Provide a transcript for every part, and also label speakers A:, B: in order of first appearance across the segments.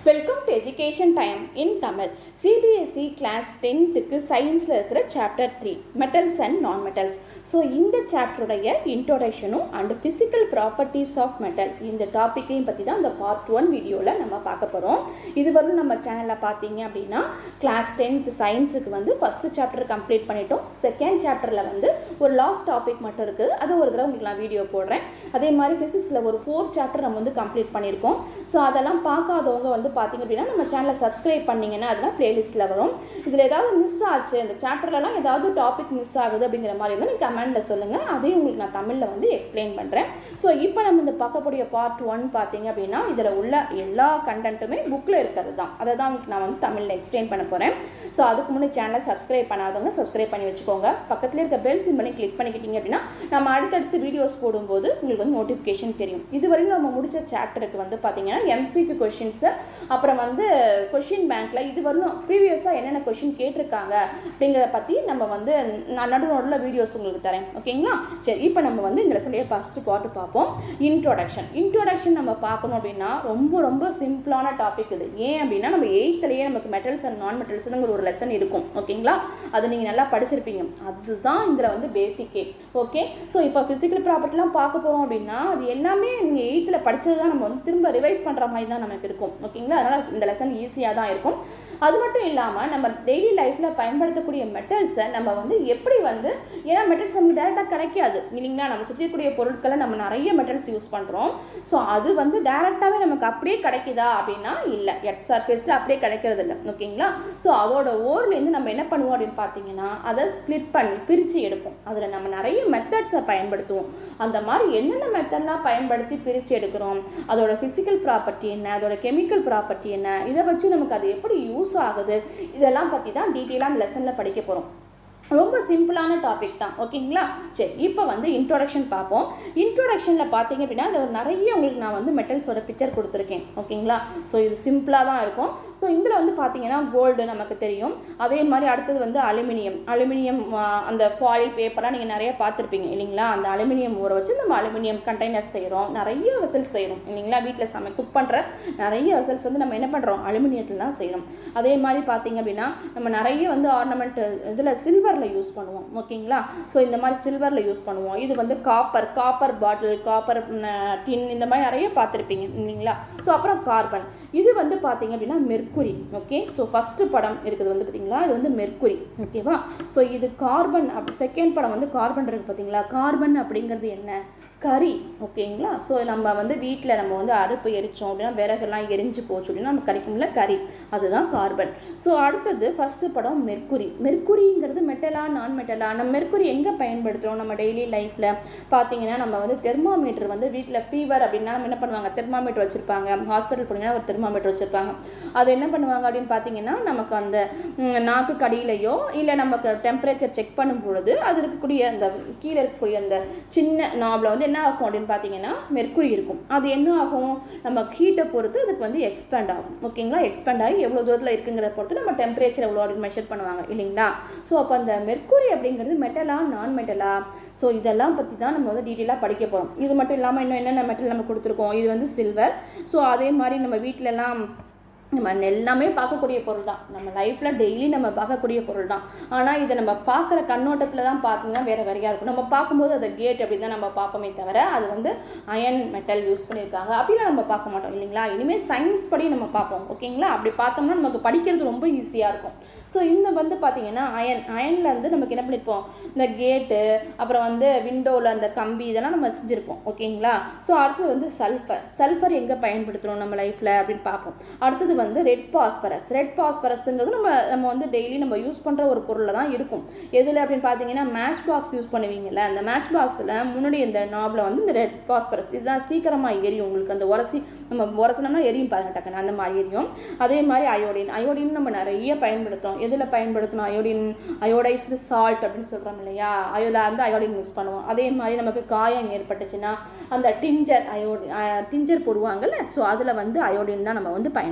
A: welcome to education time in Tamil CBSE class டென்த்துக்கு சயின்ஸில் இருக்கிற chapter three metals and non metals so இந்த சாப்டருடைய இன்ட்ரோடக்ஷனும் and physical properties of metal இந்த டாப்பிக்கையும் பற்றி தான் இந்த பார்ட் ஒன் வீடியோவில் நம்ம பார்க்க போகிறோம் இதுவரையும் நம்ம சேனலில் பார்த்தீங்க அப்படின்னா கிளாஸ் டென்த் சயின்ஸுக்கு வந்து ஃபஸ்ட்டு சாப்டர் கம்ப்ளீட் பண்ணிட்டோம் செகண்ட் சாப்டரில் வந்து ஒரு லாஸ்ட் டாபிக் மட்டும் இருக்குது அது ஒரு தடவை உங்களுக்கு நான் வீடியோ போடுறேன் அதே மாதிரி ஃபிசிக்ஸில் ஒரு ஃபோர்த் சாப்டர் நம்ம வந்து கம்ப்ளீட் பண்ணியிருக்கோம் ஸோ அதெல்லாம் பார்க்காதவங்க வந்து பார்த்தீங்க அப்படின்னா நம்ம சேனலை சப்ஸ்கிரைப் பண்ணிங்கன்னா அதெல்லாம் பிளேலிஸ்ட்டில் வரும் இதில் ஏதாவது மிஸ் ஆச்சு இந்த சாப்டர்லலாம் ஏதாவது டாபிக் மிஸ் ஆகுது அப்படிங்கிற மாதிரி இருந்தால் நீங்கள் கமெண்ட்டில் சொல்லுங்கள் அதையும் உங்களுக்கு நான் தமிழில் வந்து எக்ஸ்பிளைன் பண்ணுறேன் ஸோ இப்போ நம்ம இந்த பார்க்கக்கூடிய பார்ட் ஒன் பார்த்தீங்க அப்படின்னா இதில் உள்ள எல்லா கண்டென்ட்டுமே புக்கில் இருக்கிறது தான் அதை தான் உங்களுக்கு நான் வந்து தமிழில் எக்ஸ்பிளைன் பண்ண போகிறேன் ஸோ அதுக்கு முன்னே சேனலை சப்ஸ்கிரைப் பண்ணாதவங்க சப்ஸ்கிரைப் பண்ணி வச்சுக்கோங்க பக்கத்தில் இருக்க பெல் சிம்பனி கிளிக் பண்ணிக்கிட்டீங்க அப்படின்னா நம்ம அடுத்தடுத்து வீடியோஸ் போடும்போது உங்களுக்கு வந்து நோட்டிஃபிகேஷன் தெரியும் இதுவரையும் நம்ம முடிச்ச சாப்டருக்கு வந்து பார்த்தீங்கன்னா எம்சிக்கு கொஷின்ஸு அப்புறம் வந்து கொஷின் பேங்க்கில் இது வரணும் ப்ரீவியஸாக என்னென்ன கொஷின் கேட்டிருக்காங்க அப்படிங்கிறத பற்றி நம்ம வந்து நான் நடு நடுவில் வீடியோஸ் உங்களுக்கு தரேன் ஓகேங்களா சரி இப்போ நம்ம வந்து இந்த லெசன்லேயே ஃபஸ்ட்டு பாட்டு பார்ப்போம் இன்ட்ரோடக்ஷன் இன்ட்ரோடக்ஷன் நம்ம பார்க்கணும் அப்படின்னா ரொம்ப ரொம்ப சிம்பிளான டாபிக் இது ஏன் அப்படின்னா நம்ம எயித்துலேயே நமக்கு மெட்டல்ஸ் அண்ட் நான் மெட்டல்ஸுங்கிற ஒரு லெசன் இருக்கும் ஓகேங்களா அது நீங்கள் நல்லா படிச்சிருப்பீங்க அதுதான் இதில் வந்து பேசிக்கே ஓகே ஸோ இப்போ ஃபிசிக்கல் ப்ராப்பர்ட்டிலாம் பார்க்க போகிறோம் அப்படின்னா அது எல்லாமே நீங்கள் எயித்தில் படித்தது தான் நம்ம வந்து திரும்ப ரிவைஸ் பண்ணுற மாதிரி தான் நமக்கு இருக்கும் ஓகேங்களா அதனால் இந்த லெசன் ஈஸியாக தான் இருக்கும் அது மட்டும் இல்லாமல் நம்ம டெய்லி லைஃப்பில் பயன்படுத்தக்கூடிய மெட்டல்ஸை நம்ம வந்து எப்படி வந்து ஏன்னா மெட்டல்ஸ் நமக்கு டேரெக்டாக கிடைக்காது இல்லைங்களா நம்ம சுற்றிக்கூடிய பொருட்களை நம்ம நிறைய மெட்டல்ஸ் யூஸ் பண்ணுறோம் ஸோ அது வந்து டேரெக்டாகவே நமக்கு அப்படியே கிடைக்குதா அப்படின்னா இல்லை எட் சர்ஃபேஸில் அப்படியே கிடைக்கிறது இல்லை ஓகேங்களா ஸோ அதோட ஓர்லேருந்து நம்ம என்ன பண்ணுவோம் அப்படின்னு பார்த்தீங்கன்னா அதை ஸ்ப்ளிட் பண்ணி பிரித்து எடுப்போம் அதில் நம்ம நிறைய மெத்தட்ஸை பயன்படுத்துவோம் அந்த மாதிரி என்னென்ன மெத்தட்லாம் பயன்படுத்தி பிரித்து எடுக்கிறோம் அதோட ஃபிசிக்கல் ப்ராப்பர்ட்டி என்ன அதோட கெமிக்கல் ப்ராப்பர்ட்டி என்ன இதை வச்சு நமக்கு அது எப்படி யூஸ் ஆகுது இதெல்லாம் பற்றி தான் டீட்டெயிலாக அந்த லெசனில் படிக்க போகிறோம் ரொம்ப சிம்பிளான டாபிக் தான் ஓகேங்களா சரி இப்போ வந்து இன்ட்ரோடக்ஷன் பார்ப்போம் இன்ட்ரோடக்ஷனில் பார்த்தீங்க அப்படின்னா அது நிறைய உங்களுக்கு நான் வந்து மெட்டல்ஸோட பிக்சர் கொடுத்துருக்கேன் ஓகேங்களா ஸோ இது சிம்பிளாக தான் இருக்கும் ஸோ இதில் வந்து பார்த்தீங்கன்னா கோல்டு நமக்கு தெரியும் அதே மாதிரி அடுத்தது வந்து அலுமினியம் அலுமினியம் அந்த ஃபாயில் பேப்பராக நீங்கள் நிறைய பார்த்துருப்பீங்க இல்லைங்களா அந்த அலுமினியம் ஊற வச்சு நம்ம அலுமினியம் கண்டெய்னர் செய்கிறோம் நிறைய வெசல்ஸ் செய்கிறோம் இல்லைங்களா வீட்டில் சமை குக் பண்ணுற நிறைய வெசல்ஸ் வந்து நம்ம என்ன பண்ணுறோம் அலுமினியத்தில் தான் செய்கிறோம் அதே மாதிரி பார்த்தீங்க அப்படின்னா நம்ம நிறைய வந்து ஆர்னமெண்ட் இதில் சில்வரில் யூஸ் பண்ணுவோம் ஓகேங்களா ஸோ இந்த மாதிரி சில்வரில் யூஸ் பண்ணுவோம் இது வந்து copper copper bottle copper tin இந்த மாதிரி நிறைய பார்த்துருப்பீங்க இல்லைங்களா ஸோ அப்புறம் கார்பன் இது வந்து பார்த்தீங்க அப்படின்னா மெர்க்குரி ஓகே ஸோ ஃபஸ்ட்டு படம் இருக்குது வந்து பார்த்தீங்களா இது வந்து மெர்க்குரி ஓகேவா ஸோ இது கார்பன் அப் செகண்ட் படம் வந்து கார்பன் இருக்குது பார்த்தீங்களா கார்பன் அப்படிங்கிறது என்ன கறி ஓகேங்களா ஸோ நம்ம வந்து வீட்டில் நம்ம வந்து அடுப்பு எரித்தோம் அப்படின்னா விறகுலாம் எரிஞ்சு போச்சு அப்படின்னா நம்ம கறிக்கும்ல கறி அதுதான் கார்பன் ஸோ அடுத்தது ஃபஸ்ட்டு படம் மெர்க்குரி மெர்க்குரிங்கிறது மெட்டலா நான் மெட்டலா நம்ம மெர்க்குரி எங்கே பயன்படுத்துகிறோம் நம்ம டெய்லி லைஃப்பில் பார்த்தீங்கன்னா நம்ம வந்து தெர்மாமீட்டர் வந்து வீட்டில் ஃபீவர் அப்படின்னா நம்ம என்ன பண்ணுவாங்க தெர்மாமீட்டர் வச்சுருப்பாங்க ஹாஸ்பிட்டல் போனீங்கன்னா ஒரு தெர்மாமீட்டர் வச்சுருப்பாங்க அது என்ன பண்ணுவாங்க அப்படின்னு பார்த்தீங்கன்னா நமக்கு அந்த நாக்கு கடியிலையோ இல்லை நமக்கு டெம்பரேச்சர் செக் பண்ணும் பொழுது அது இருக்கக்கூடிய அந்த கீழே இருக்கக்கூடிய அந்த சின்ன நாபில் வந்து என்ன ஆகும் அப்படின்னு பார்த்தீங்கன்னா மெர்க்குரி இருக்கும் அது என்ன ஆகும் நம்ம ஹீட்டை பொறுத்து அதுக்கு வந்து எக்ஸ்பேண்ட் ஆகும் ஓகேங்களா எக்ஸ்பேண்ட் ஆகி எவ்வளோ தூரத்தில் இருக்குங்கிறத பொறுத்து நம்ம டெம்பரேச்சர் எவ்வளோ அப்படின்னு மெஷர் பண்ணுவாங்க இல்லைங்களா ஸோ அப்போ அந்த மெர்க்குரி அப்படிங்கிறது மெட்டலா நான் மெட்டலா ஸோ இதெல்லாம் பற்றி தான் நம்ம வந்து டீட்டெயிலாக படிக்க போகிறோம் இது மட்டும் இல்லாமல் இன்னும் என்னென்ன மெட்டல் நம்ம கொடுத்துருக்கோம் இது வந்து சில்வர் ஸோ அதே மாதிரி நம்ம வீட்டிலலாம் நம்ம எல்லாமே பார்க்கக்கூடிய பொருள் தான் நம்ம லைஃப்பில் டெய்லி நம்ம பார்க்கக்கூடிய பொருள் தான் ஆனால் இதை நம்ம பார்க்குற கண்ணோட்டத்தில் தான் பார்த்தீங்கன்னா வேறு வேறையாக இருக்கும் நம்ம பார்க்கும்போது அதை கேட் அப்படி தான் நம்ம பார்ப்போமே தவிர அது வந்து அயன் மெட்டல் யூஸ் பண்ணியிருக்காங்க அப்படிலாம் நம்ம பார்க்க மாட்டோம் இல்லைங்களா இனிமேல் சயின்ஸ் படி நம்ம பார்ப்போம் ஓகேங்களா அப்படி பார்த்தோம்னா நமக்கு படிக்கிறது ரொம்ப ஈஸியாக இருக்கும் ஸோ இந்த வந்து பார்த்தீங்கன்னா அயன் அயனில் வந்து நமக்கு என்ன பண்ணியிருப்போம் இந்த கேட்டு அப்புறம் வந்து விண்டோவில் அந்த கம்பி இதெல்லாம் நம்ம செஞ்சுருப்போம் ஓகேங்களா ஸோ அடுத்தது வந்து சல்ஃபர் சல்ஃபர் எங்கே பயன்படுத்துகிறோம் நம்ம லைஃப்பில் அப்படின்னு பார்ப்போம் அடுத்தது வந்து ரெட் பாஸ்பரஸ் ரெட் பாஸ்பரஸ்ங்கிறது நம்ம நம்ம வந்து டெய்லி நம்ம யூஸ் பண்ணுற ஒரு பொருளில் தான் இருக்கும் எதில் அப்படின்னு பார்த்தீங்கன்னா மேட்ச் பாக்ஸ் யூஸ் பண்ணுவீங்கல்ல அந்த மேட்ச் பாக்ஸில் முன்னாடி இந்த நாபில் வந்து இந்த ரெட் பாஸ்பரஸ் இதுதான் சீக்கிரமாக எரியும் உங்களுக்கு அந்த உரசி நம்ம உரசனம்னா எரியும் பாருங்க டக்குன்னு அந்த மாதிரி எரியும் அதே மாதிரி அயோடின் அயோடின் நம்ம நிறைய பயன்படுத்துகிறோம் எதில் பயன்படுத்தணும் அயோடின் அயோடைஸ்டு சால்ட் அப்படின்னு சொல்கிறோம் இல்லையா அதில் வந்து அயோடின் மிக்ஸ் பண்ணுவோம் அதே மாதிரி நமக்கு காயம் ஏற்பட்டுச்சுன்னா அந்த டிஞ்சர் அயோடின் டிஞ்சர் போடுவாங்கல்ல ஸோ அதில் வந்து அயோடின் தான் நம்ம வந்து பயன்படுத்துகிறோம்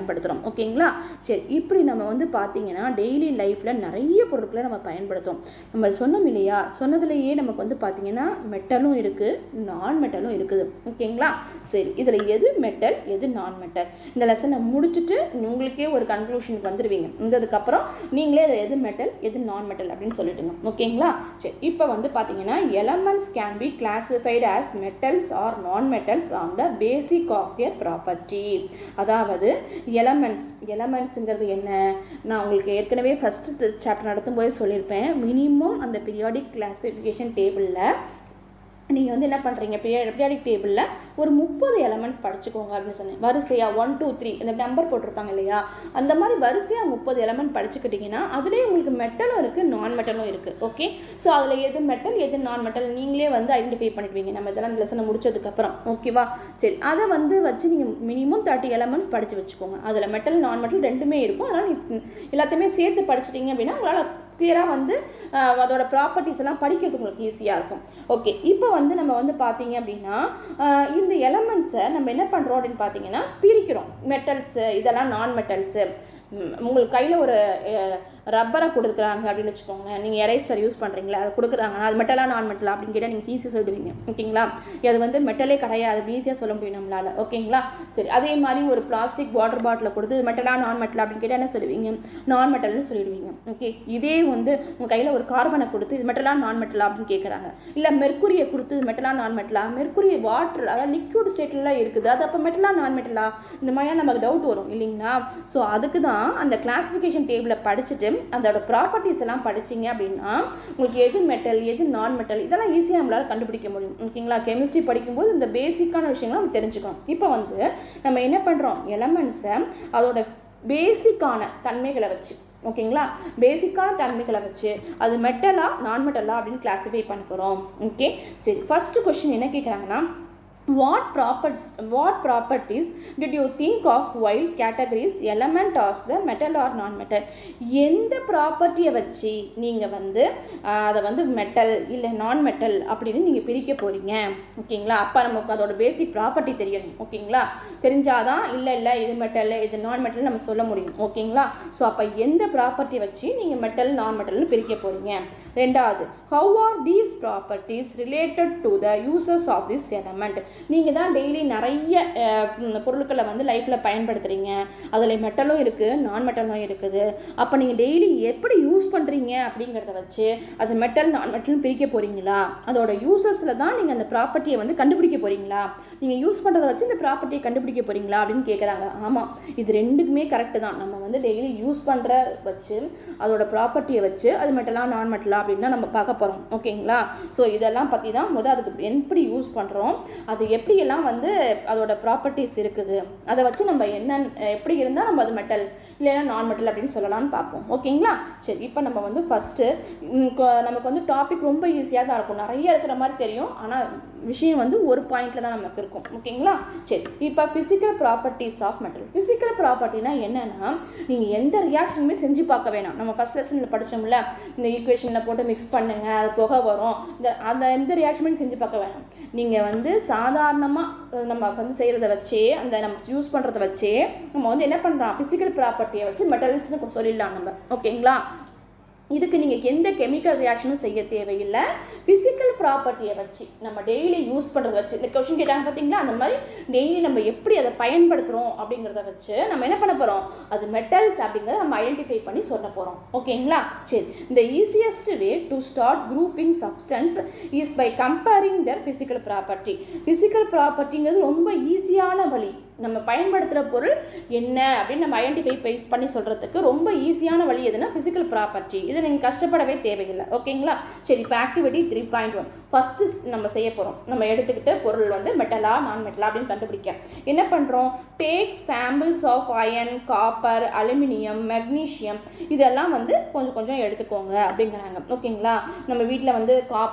A: ஓகேங்களா சரி இப்படி நம்ம வந்து பார்த்தீங்கன்னா டெய்லி லைஃப்பில் நிறைய பொருட்களை நம்ம பயன்படுத்தும் நம்ம சொன்னோம் இல்லையா சொன்னதுலேயே நமக்கு வந்து பார்த்தீங்கன்னா மெட்டலும் இருக்குது நான் மெட்டலும் இருக்குது ஓகேங்களா சரி இதில் எது மெட்டல் எது நான் மெட்டல் இந்த லெசனை முடிச்சுட்டு உங்களுக்கே ஒரு கன்க்ளூஷனுக்கு வந்துடுவீங்க வந்ததுக்கப்புறம் நீங்களே அது எது மெட்டல் எது நான் மெட்டல் அப்படின்னு சொல்லிட்டுங்க ஓகேங்களா சரி இப்போ வந்து பார்த்தீங்கன்னா elements can be classified as metals or non metals on the basis of their property அதாவது எலமெண்ட்ஸ் எலமெண்ட்ஸுங்கிறது என்ன நான் உங்களுக்கு ஏற்கனவே ஃபஸ்ட்டு சாப்டர் நடத்தும் போது சொல்லியிருப்பேன் மினிமம் அந்த பீரியாடிக் கிளாசிஃபிகேஷன் டேபிளில் நீங்கள் வந்து என்ன பண்ணுறீங்க பீரியாடிக் டேபிளில் ஒரு முப்பது எலமெண்ட்ஸ் படிச்சுக்கோங்க அப்படின்னு சொன்னேன் வரிசையாக ஒன் டூ த்ரீ இந்த நம்பர் போட்டிருப்பாங்க இல்லையா அந்த மாதிரி வரிசையாக முப்பது எலமெண்ட் படிச்சுக்கிட்டிங்கன்னா அதுலேயே உங்களுக்கு மெட்டலும் இருக்குது நான் மெட்டலும் இருக்குது ஓகே ஸோ அதில் எது மெட்டல் எது நான் மெட்டல் நீங்களே வந்து ஐடென்டிஃபை பண்ணிடுவீங்க நம்ம இதெல்லாம் லெசனை முடிச்சதுக்கப்புறம் ஓகேவா சரி அதை வந்து வச்சு நீங்கள் மினிமம் தேர்ட்டி எலமெண்ட்ஸ் படித்து வச்சுக்கோங்க அதில் மெட்டல் நான் மெட்டல் ரெண்டுமே இருக்கும் அதனால் நீ எல்லாத்தையுமே சேர்த்து படிச்சிட்டிங்க அப்படின்னா உங்களால் கிளியராக வந்து அஹ், அதோட ப்ராப்பர்ட்டிஸ் எல்லாம் படிக்கிறது உங்களுக்கு ஈஸியாக இருக்கும் ஓகே இப்போ வந்து நம்ம வந்து பார்த்தீங்க அப்படின்னா அஹ், இந்த எலமெண்ட்ஸை நம்ம என்ன பண்ணுறோம் அப்படின்னு பார்த்தீங்கன்னா பிரிக்கிறோம் மெட்டல்ஸு இதெல்லாம் நான் மெட்டல்ஸு உங்களுக்கு கையில் ஒரு ரப்பரை கொடுக்குறாங்க அப்படின்னு வச்சுக்கோங்களேன் நீங்கள் எரேசர் யூஸ் பண்ணுறீங்களா அதை கொடுக்குறாங்கன்னா அது மெட்டலா நான் மெட்டலா அப்படின்னு கேட்டால் நீங்கள் ஈஸியாக சொல்லிடுவீங்க ஓகேங்களா அது வந்து மெட்டலே கிடையாது அப்படி ஈஸியாக சொல்ல முடியும் நம்மளால் ஓகேங்களா சரி அதே மாதிரி ஒரு பிளாஸ்டிக் வாட்டர் பாட்டிலை கொடுத்து இது மெட்டலா நான் மெட்டலா அப்படின்னு கேட்டால் என்ன சொல்லுவீங்க நான் மெட்டல்னு சொல்லிடுவீங்க ஓகே இதே வந்து உங்கள் கையில் ஒரு கார்பனை கொடுத்து இது மெட்டலா நான் மெட்டலா அப்படின்னு கேட்குறாங்க இல்லை மெர்க்குரியை கொடுத்து இது மெட்டலா நான் மெட்டலா மெர்க்குரி வாட்டர் அதாவது லிக்விட் ஸ்டேட்லாம் இருக்குது அது அப்போ மெட்டலா நான் மெட்டலா இந்த மாதிரிலாம் நமக்கு டவுட் வரும் இல்லைங்களா ஸோ அதுக்கு தான் அந்த கிளாஸிஃபிகேஷன் டேபிளை படிச்சுட்டு அதோட ப்ராப்பர்ட்டிஸ் எல்லாம் படிச்சீங்க அப்படின்னா உங்களுக்கு எது மெட்டல் எது நான் மெட்டல் இதெல்லாம் ஈஸியாக நம்மளால் கண்டுபிடிக்க முடியும் ஓகேங்களா கெமிஸ்ட்ரி படிக்கும்போது இந்த பேசிக்கான விஷயங்களை நம்ம தெரிஞ்சுக்கணும் இப்போ வந்து நம்ம என்ன பண்ணுறோம் எலமெண்ட்ஸை அதோட பேசிக்கான தன்மைகளை வச்சு ஓகேங்களா பேசிக்கான தன்மைகளை வச்சு அது மெட்டலா நான் மெட்டலா அப்படின்னு கிளாஸிஃபை பண்ண போகிறோம் ஓகே சரி ஃபர்ஸ்ட் கொஸ்டின் என்ன கேட்குறாங்கன்னா what properties what properties did you think of while categories element as the metal or non metal எந்த ப்ராப்பர்ட்டியை வச்சு நீங்கள் வந்து ஆஹ், அதை வந்து மெட்டல் இல்லை நான் மெட்டல் அப்படின்னு நீங்கள் பிரிக்க போகிறீங்க ஓகேங்களா அப்போ நமக்கு அதோட பேசிக் ப்ராப்பர்ட்டி தெரியணும் ஓகேங்களா தெரிஞ்சாதான் இல்லை இல்லை இது மெட்டல் இது நான் மெட்டல் நம்ம சொல்ல முடியும் ஓகேங்களா ஸோ அப்போ எந்த ப்ராப்பர்ட்டியை வச்சு நீங்கள் மெட்டல் நான் மெட்டல்னு பிரிக்க போகிறீங்க ரெண்டாவது how are these properties related to the uses of this element நீங்கள் தான் டெய்லி நிறைய அஹ், ம், பொருட்களை வந்து லைஃப்பில் பயன்படுத்துகிறீங்க அதில் மெட்டலும் இருக்குது நான் மெட்டலும் இருக்குது அப்போ நீங்கள் டெய்லி எப்படி யூஸ் பண்ணுறீங்க அப்படிங்கிறத வச்சு அது மெட்டல் நான் மெட்டல்னு பிரிக்க போகிறீங்களா அதோட யூசஸில் தான் நீங்கள் அந்த ப்ராப்பர்ட்டியை வந்து கண்டுபிடிக்க போகிறீங்களா நீங்கள் யூஸ் பண்ணுறத வச்சு இந்த ப்ராப்பர்ட்டியை கண்டுபிடிக்க போகிறீங்களா அப்படின்னு கேட்குறாங்க ஆமாம் இது ரெண்டுக்குமே கரெக்டு தான் நம்ம வந்து டெய்லி யூஸ் பண்ணுற வச்சு அதோட ப்ராப்பர்ட்டியை வச்சு அது மெட்டலா நான் மெட்டலா அப்படின்னு தான் நம்ம பார்க்க போகிறோம் ஓகேங்களா ஸோ இதெல்லாம் பற்றி தான் முதல் அதுக்கு எப்படி யூஸ் பண்ணுறோம் அது எப்படியெல்லாம் வந்து அதோட ப்ராப்பர்ட்டிஸ் இருக்குது அதை வச்சு நம்ம என்ன எப்படி இருந்தால் நம்ம அது மெட்டல் இல்லைன்னா நான் மெட்டல் அப்படின்னு சொல்லலாம்னு பார்ப்போம் ஓகேங்களா சரி இப்போ நம்ம வந்து ஃபஸ்ட்டு நமக்கு வந்து டாபிக் ரொம்ப ஈஸியாக தான் இருக்கும் நிறைய இருக்கிற மாதிரி தெரியும் ஆனால் விஷயம் வந்து ஒரு பாயிண்ட்ல தான் நமக்கு இருக்கும் ஓகேங்களா சரி இப்போ physical properties of metal physical ப்ராப்பர்ட்டினா என்னன்னா நீங்கள் எந்த ரியாக்ஷனுமே செஞ்சு பார்க்க வேணாம் நம்ம ஃபஸ்ட் லெசனில் படிச்சோம்ல இந்த ஈக்குவேஷனில் போட்டு மிக்ஸ் பண்ணுங்க அது புகை வரும் இந்த அந்த எந்த ரியாக்ஷனுமே செஞ்சு பார்க்க வேணாம் நீங்கள் வந்து சாதாரணமாக நம்ம வந்து செய்கிறத வச்சே அந்த நம்ம யூஸ் பண்ணுறத வச்சே நம்ம வந்து என்ன பண்ணுறோம் ஃபிசிக்கல் ப்ராப்பர்ட்டியை வச்சு மெட்டல்ஸ்னு சொல்லிடலாம் நம்ம ஓகேங்களா இதுக்கு நீங்கள் எந்த கெமிக்கல் ரியாக்ஷனும் செய்ய தேவையில்லை ஃபிசிக்கல் ப்ராப்பர்ட்டியை வச்சு நம்ம டெய்லி யூஸ் பண்ணுறத வச்சு இந்த கொஷின் கேட்டாங்க பார்த்தீங்களா அந்த மாதிரி டெய்லி நம்ம எப்படி அதை பயன்படுத்துகிறோம் அப்படிங்கிறத வச்சு நம்ம என்ன பண்ண போகிறோம் அது மெட்டல்ஸ் அப்படிங்கிறத நம்ம ஐடென்டிஃபை பண்ணி சொல்ல போகிறோம் ஓகேங்களா சரி இந்த easiest way to start grouping substance is by comparing their physical property physical ப்ராப்பர்ட்டிங்கிறது ரொம்ப ஈஸியான வழி நம்ம பயன்படுத்துகிற பொருள் என்ன அப்படின்னு நம்ம ஐடென்டிஃபை பேஸ் பண்ணி சொல்கிறதுக்கு ரொம்ப ஈஸியான வழி எதுனா ஃபிசிக்கல் ப்ராப்பர்ட்டி இது நீங்கள் கஷ்டப்படவே தேவையில்லை ஓகேங்களா சரி இப்போ activity three point one first நம்ம செய்ய போகிறோம் நம்ம எடுத்துக்கிட்ட பொருள் வந்து மெட்டலா நான் மெட்டலா அப்படின்னு கண்டுபிடிக்க என்ன பண்ணுறோம் take samples of iron copper aluminium magnesium இதெல்லாம் வந்து கொஞ்சம் கொஞ்சம் எடுத்துக்கோங்க அப்படிங்கிறாங்க ஓகேங்களா நம்ம வீட்டில் வந்து காப்பர்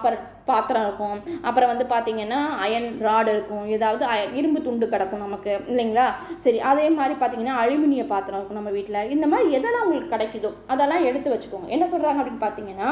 A: பாத்திரம் இருக்கும் அப்புறம் வந்து பார்த்தீங்கன்னா அயன் ராடு இருக்கும் ஏதாவது அய- இரும்பு துண்டு கிடக்கும் நமக்கு இல்லைங்களா சரி அதே மாதிரி பார்த்தீங்கன்னா அலுமினிய பாத்திரம் இருக்கும் நம்ம வீட்டில் இந்த மாதிரி எதெல்லாம் உங்களுக்கு கிடைக்குதோ அதெல்லாம் எடுத்து வச்சுக்கோங்க என்ன சொல்கிறாங்க அப்படின்னு பார்த்தீங்கன்னா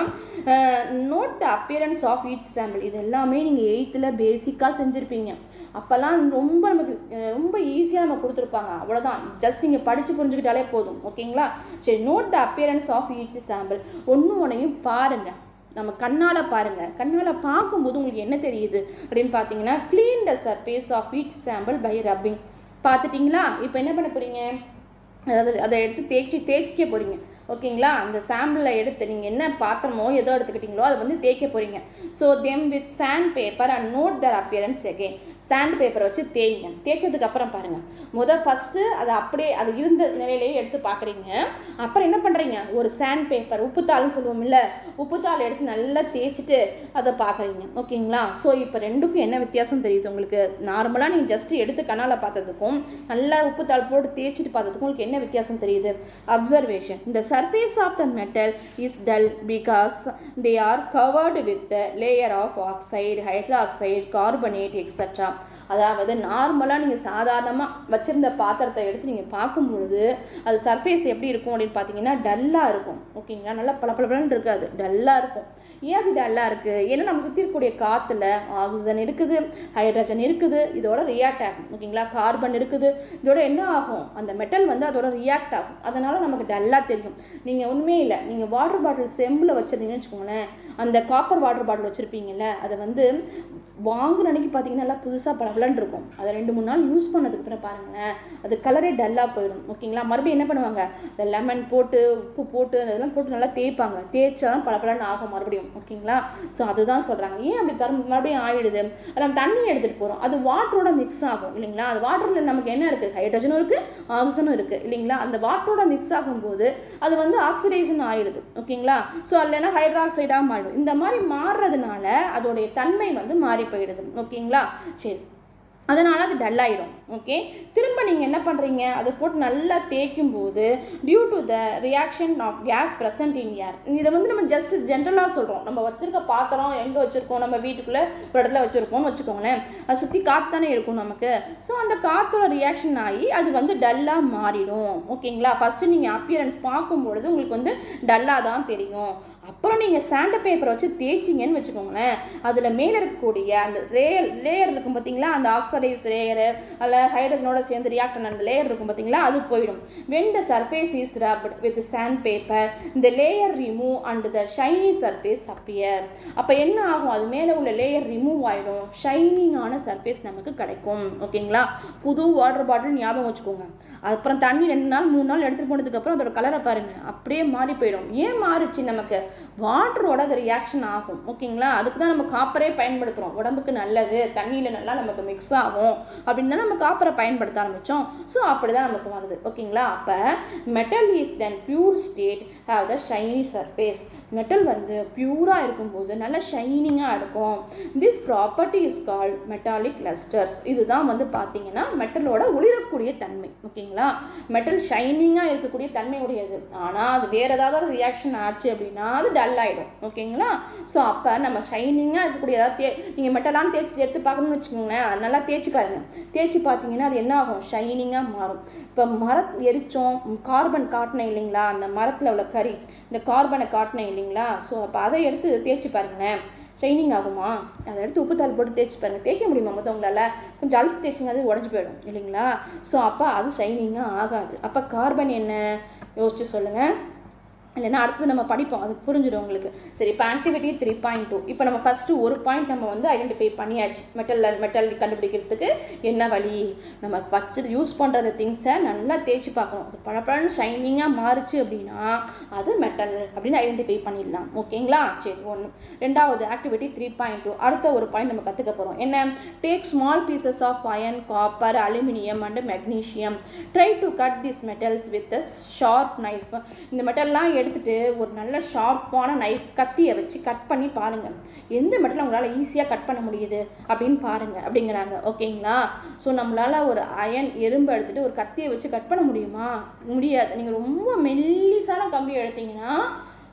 A: note the appearance of each sample இது எல்லாமே நீங்கள் எயித்தில் பேசிக்காக செஞ்சுருப்பீங்க அப்போல்லாம் ரொம்ப நமக்கு அஹ், ரொம்ப ஈஸியாக நம்ம கொடுத்துருப்பாங்க அவ்வளோதான் ஜஸ்ட் நீங்கள் படித்து புரிஞ்சுக்கிட்டாலே போதும் ஓகேங்களா சரி note the appearance of each sample ஒன்று ஒன்றையும் பாருங்கள் நம்ம கண்ணால் பாருங்கள் கண்ணால் பார்க்கும்போது உங்களுக்கு என்ன தெரியுது அப்படின்னு பார்த்தீங்கன்னா clean the surface of each sample by rubbing பார்த்துட்டிங்களா இப்போ என்ன பண்ண போகிறீங்க அதாவது அதை எடுத்து தேய்ச்சி தேய்க்க போகிறீங்க ஓகேங்களா அந்த சாம்பிளை எடுத்து நீங்கள் என்ன பாத்திரமோ ஏதோ எடுத்துக்கிட்டீங்களோ அதை வந்து தேய்க்க போகிறீங்க so them with sand paper and note the appearance again sand பேப்பரை வச்சு தேய்ங்க தேய்ச்சதுக்கு அப்புறம் பாருங்கள் முத ஃபஸ்ட்டு அதை அப்படியே அது இருந்த நிலையிலேயே எடுத்து பார்க்குறீங்க அப்புறம் என்ன பண்ணுறீங்க ஒரு சாண்ட் பேப்பர் உப்புத்தாள்னு சொல்லுவோம்ல உப்புத்தாள் எடுத்து நல்லா தேய்ச்சிட்டு அதை பார்க்குறீங்க ஓகேங்களா ஸோ இப்போ ரெண்டுக்கும் என்ன வித்தியாசம் தெரியுது உங்களுக்கு நார்மலாக நீங்கள் ஜஸ்ட் எடுத்து கண்ணால் பார்த்ததுக்கும் நல்லா உப்புத்தாள் போட்டு தேய்ச்சிட்டு பார்த்ததுக்கும் உங்களுக்கு என்ன வித்தியாசம் தெரியுது அப்சர்வேஷன் இந்த surface of the metal is dull because they are covered with layer of oxide hydroxide carbonate extra அதாவது நார்மலாக நீங்கள் சாதாரணமாக வச்சுருந்த பாத்திரத்தை எடுத்து நீங்கள் பார்க்கும் பொழுது அது சர்ஃபேஸ் எப்படி இருக்கும் அப்படின்னு பார்த்தீங்கன்னா டல்லாக இருக்கும் ஓகேங்களா நல்லா பளபளபளன்னு இருக்காது டல்லாக இருக்கும் ஏன் அப்படி டல்லாக இருக்குது ஏன்னா நம்ம சுற்றி இருக்கக்கூடிய காற்றுல ஆக்சிஜன் இருக்குது ஹைட்ரஜன் இருக்குது இதோட ரியாக்ட் ஆகும் ஓகேங்களா கார்பன் இருக்குது இதோட என்ன ஆகும் அந்த மெட்டல் வந்து அதோட ரியாக்ட் ஆகும் அதனால் நமக்கு டல்லாக தெரியும் நீங்கள் உண்மையே இல்லை நீங்கள் வாட்டர் பாட்டில் செம்பில் வச்சிருந்தீங்கன்னு வச்சுக்கோங்களேன் அந்த காப்பர் வாட்டர் பாட்டில் வச்சுருப்பீங்கல்ல அதை வந்து வாங்குன அன்னைக்கு பார்த்தீங்கன்னா நல்லா புதுசாக பளபளன்னு இருக்கும் அதை ரெண்டு மூணு நாள் யூஸ் பண்ணதுக்கு அப்புறம் பாருங்களேன் அது கலரே டல்லாக போயிடும் ஓகேங்களா மறுபடியும் என்ன பண்ணுவாங்க இந்த லெமன் போட்டு உப்பு போட்டு அதெல்லாம் போட்டு நல்லா தேய்ப்பாங்க தேய்ச்சா தான் பளபளன்னு ஆகும் மறுபடியும் ஓகேங்களா ஸோ அதுதான் சொல்கிறாங்க ஏன் அப்படி தரும் மறுபடியும் ஆயிடுது அது நம்ம தண்ணி எடுத்துகிட்டு போகிறோம் அது வாட்டரோட மிக்ஸ் ஆகும் இல்லைங்களா அது வாட்டரில் நமக்கு என்ன இருக்குது ஹைட்ரஜனும் இருக்குது ஆக்சிஜனும் இருக்குது இல்லைங்களா அந்த வாட்டரோட மிக்ஸ் ஆகும்போது அது வந்து ஆக்சிடைசன் ஆயிடுது ஓகேங்களா ஸோ இல்லைன்னா ஹைட்ராக்சைடாக மாறிடும் இந்த மாதிரி மாறுறதுனால அதோடைய தன்மை வந்து மாறி போயிடுது ஓகேங்களா சரி அதனால் அது டல் ஆயிடும் ஓகே திரும்ப நீங்கள் என்ன பண்ணுறீங்க அதை போட்டு நல்லா தேய்க்கும் போது due to the reaction of gas present in air இதை வந்து நம்ம ஜஸ்ட் ஜென்ரலாக சொல்கிறோம் நம்ம வச்சிருக்க பாத்திரம் எங்கே வச்சுருக்கோம் நம்ம வீட்டுக்குள்ளே ஒரு இடத்துல வச்சுருக்கோம்னு வச்சுக்கோங்களேன் அதை சுற்றி காற்று தானே இருக்கும் நமக்கு ஸோ அந்த காற்றோட ரியாக்ஷன் ஆகி அது வந்து டல்லாக மாறிடும் ஓகேங்களா ஃபஸ்ட்டு நீங்கள் அப்பியரன்ஸ் பார்க்கும்பொழுது உங்களுக்கு வந்து டல்லாக தான் தெரியும் அப்புறம் நீங்கள் சாண்ட் பேப்பரை வச்சு தேய்ச்சிங்கன்னு வச்சுக்கோங்களேன் அதில் மேலே இருக்கக்கூடிய அந்த லேயர் லேயர் இருக்கும் பார்த்தீங்களா அந்த ஆக்சடைஸ் லேயரு அதில் ஹைட்ரஜனோட சேர்ந்து ரியாக்ட் அந்த லேயர் இருக்கும் பார்த்தீங்களா அது போயிடும் when the surface is rubbed with sand paper இந்த layer remove and the shiny surface appear அப்போ என்ன ஆகும் அது மேலே உள்ள லேயர் ரிமூவ் ஆகிடும் ஷைனிங்கான சர்ஃபேஸ் நமக்கு கிடைக்கும் ஓகேங்களா புது வாட்டர் பாட்டில் ஞாபகம் வச்சுக்கோங்க அப்புறம் தண்ணி ரெண்டு நாள் மூணு நாள் எடுத்துகிட்டு போனதுக்கப்புறம் அதோட கலரை பாருங்கள் அப்படியே மாறி போயிடும் ஏன் மாறுச்சு நமக்கு வாட்டரோட அது ரியாக்ஷன் ஆகும் ஓகேங்களா அதுக்கு தான் நம்ம காப்பரே பயன்படுத்துகிறோம் உடம்புக்கு நல்லது தண்ணியில் நல்லா நமக்கு மிக்ஸ் ஆகும் அப்படின்னு தான் நம்ம காப்பரை பயன்படுத்த ஆரம்பித்தோம் ஸோ அப்படி தான் நமக்கு வருது ஓகேங்களா அப்போ metal is then pure state have the shiny surface metal வந்து பியூராக இருக்கும்போது நல்ல ஷைனிங்காக இருக்கும் this property is call metallic lustres இதுதான் வந்து பார்த்தீங்கன்னா மெட்டலோட ஒளிரக்கூடிய தன்மை ஓகேங்களா மெட்டல் ஷைனிங்காக இருக்கக்கூடிய தன்மை உடையது ஆனால் அது வேறு ஏதாவது ஒரு ரியாக்ஷன் ஆச்சு அப்படின்னா அது டல் ஆகிடும் ஓகேங்களா ஸோ அப்போ நம்ம ஷைனிங்காக இருக்கக்கூடிய ஏதாவது தே நீங்கள் மெட்டலான்னு தேய்ச்சி எடுத்து பார்க்கணும்னு வச்சுக்கோங்களேன் அது நல்லா தேய்ச்சி பாருங்கள் தேய்ச்சி பார்த்தீங்கன்னா அது என்ன ஆகும் ஷைனிங்காக மாறும் இப்போ மரம் எரிச்சோம் கார்பன் காட்டினேன் இல்லைங்களா அந்த மரத்தில் உள்ள கறி இந்த கார்பனை காட்டினேன் இல்லைங்களா ஸோ அப்போ அதை எடுத்து தேய்ச்சி பாருங்களேன் ஷைனிங் ஆகுமா அதை எடுத்து உப்புத்தாள் போட்டு தேய்ச்சி பாருங்க தேய்க்க முடியுமா மொத்தம் உங்களால் கொஞ்சம் அழுத்து தேய்ச்சிங்க அது உடஞ்சி போயிடும் இல்லைங்களா ஸோ அப்போ அது ஷைனிங்காக ஆகாது அப்போ கார்பன் என்ன யோசிச்சு சொல்லுங்கள் இல்லைன்னா அடுத்தது நம்ம படிப்போம் அது புரிஞ்சிடும் உங்களுக்கு சரி இப்போ ஆக்டிவிட்டி த்ரீ பாயிண்ட் டூ இப்போ நம்ம ஃபஸ்ட்டு ஒரு பாயிண்ட் நம்ம வந்து ஐடென்டிஃபை பண்ணியாச்சு மெட்டலில் மெட்டல் கண்டுபிடிக்கிறதுக்கு என்ன வழி நம்ம வச்சு யூஸ் பண்ணுற திங்ஸை நல்லா தேய்ச்சி பார்க்கணும் அது பழப்பழன்னு ஷைனிங்காக மாறுச்சு அப்படின்னா அது மெட்டல் அப்படின்னு ஐடென்டிஃபை பண்ணிடலாம் ஓகேங்களா சரி ஒன்று ரெண்டாவது ஆக்டிவிட்டி த்ரீ பாயிண்ட் டூ அடுத்த ஒரு பாயிண்ட் நம்ம கற்றுக்க போகிறோம் என்ன take small pieces of iron copper aluminium and magnesium try to cut this metals with a sharp knife இந்த மெட்டல்லாம் எடுத்துட்டு ஒரு நல்ல ஷார்ப்பான நைஃப் கத்தியை வச்சு கட் பண்ணி பாருங்கள் எந்த மெட்டலை உங்களால் ஈஸியாக கட் பண்ண முடியுது அப்படின்னு பாருங்கள் அப்படிங்கிறாங்க ஓகேங்களா ஸோ நம்மளால் ஒரு அயன் எறும்பு எடுத்துகிட்டு ஒரு கத்தியை வச்சு கட் பண்ண முடியுமா முடியாது நீங்கள் ரொம்ப மெல்லிசான கம்பி எடுத்தீங்கன்னா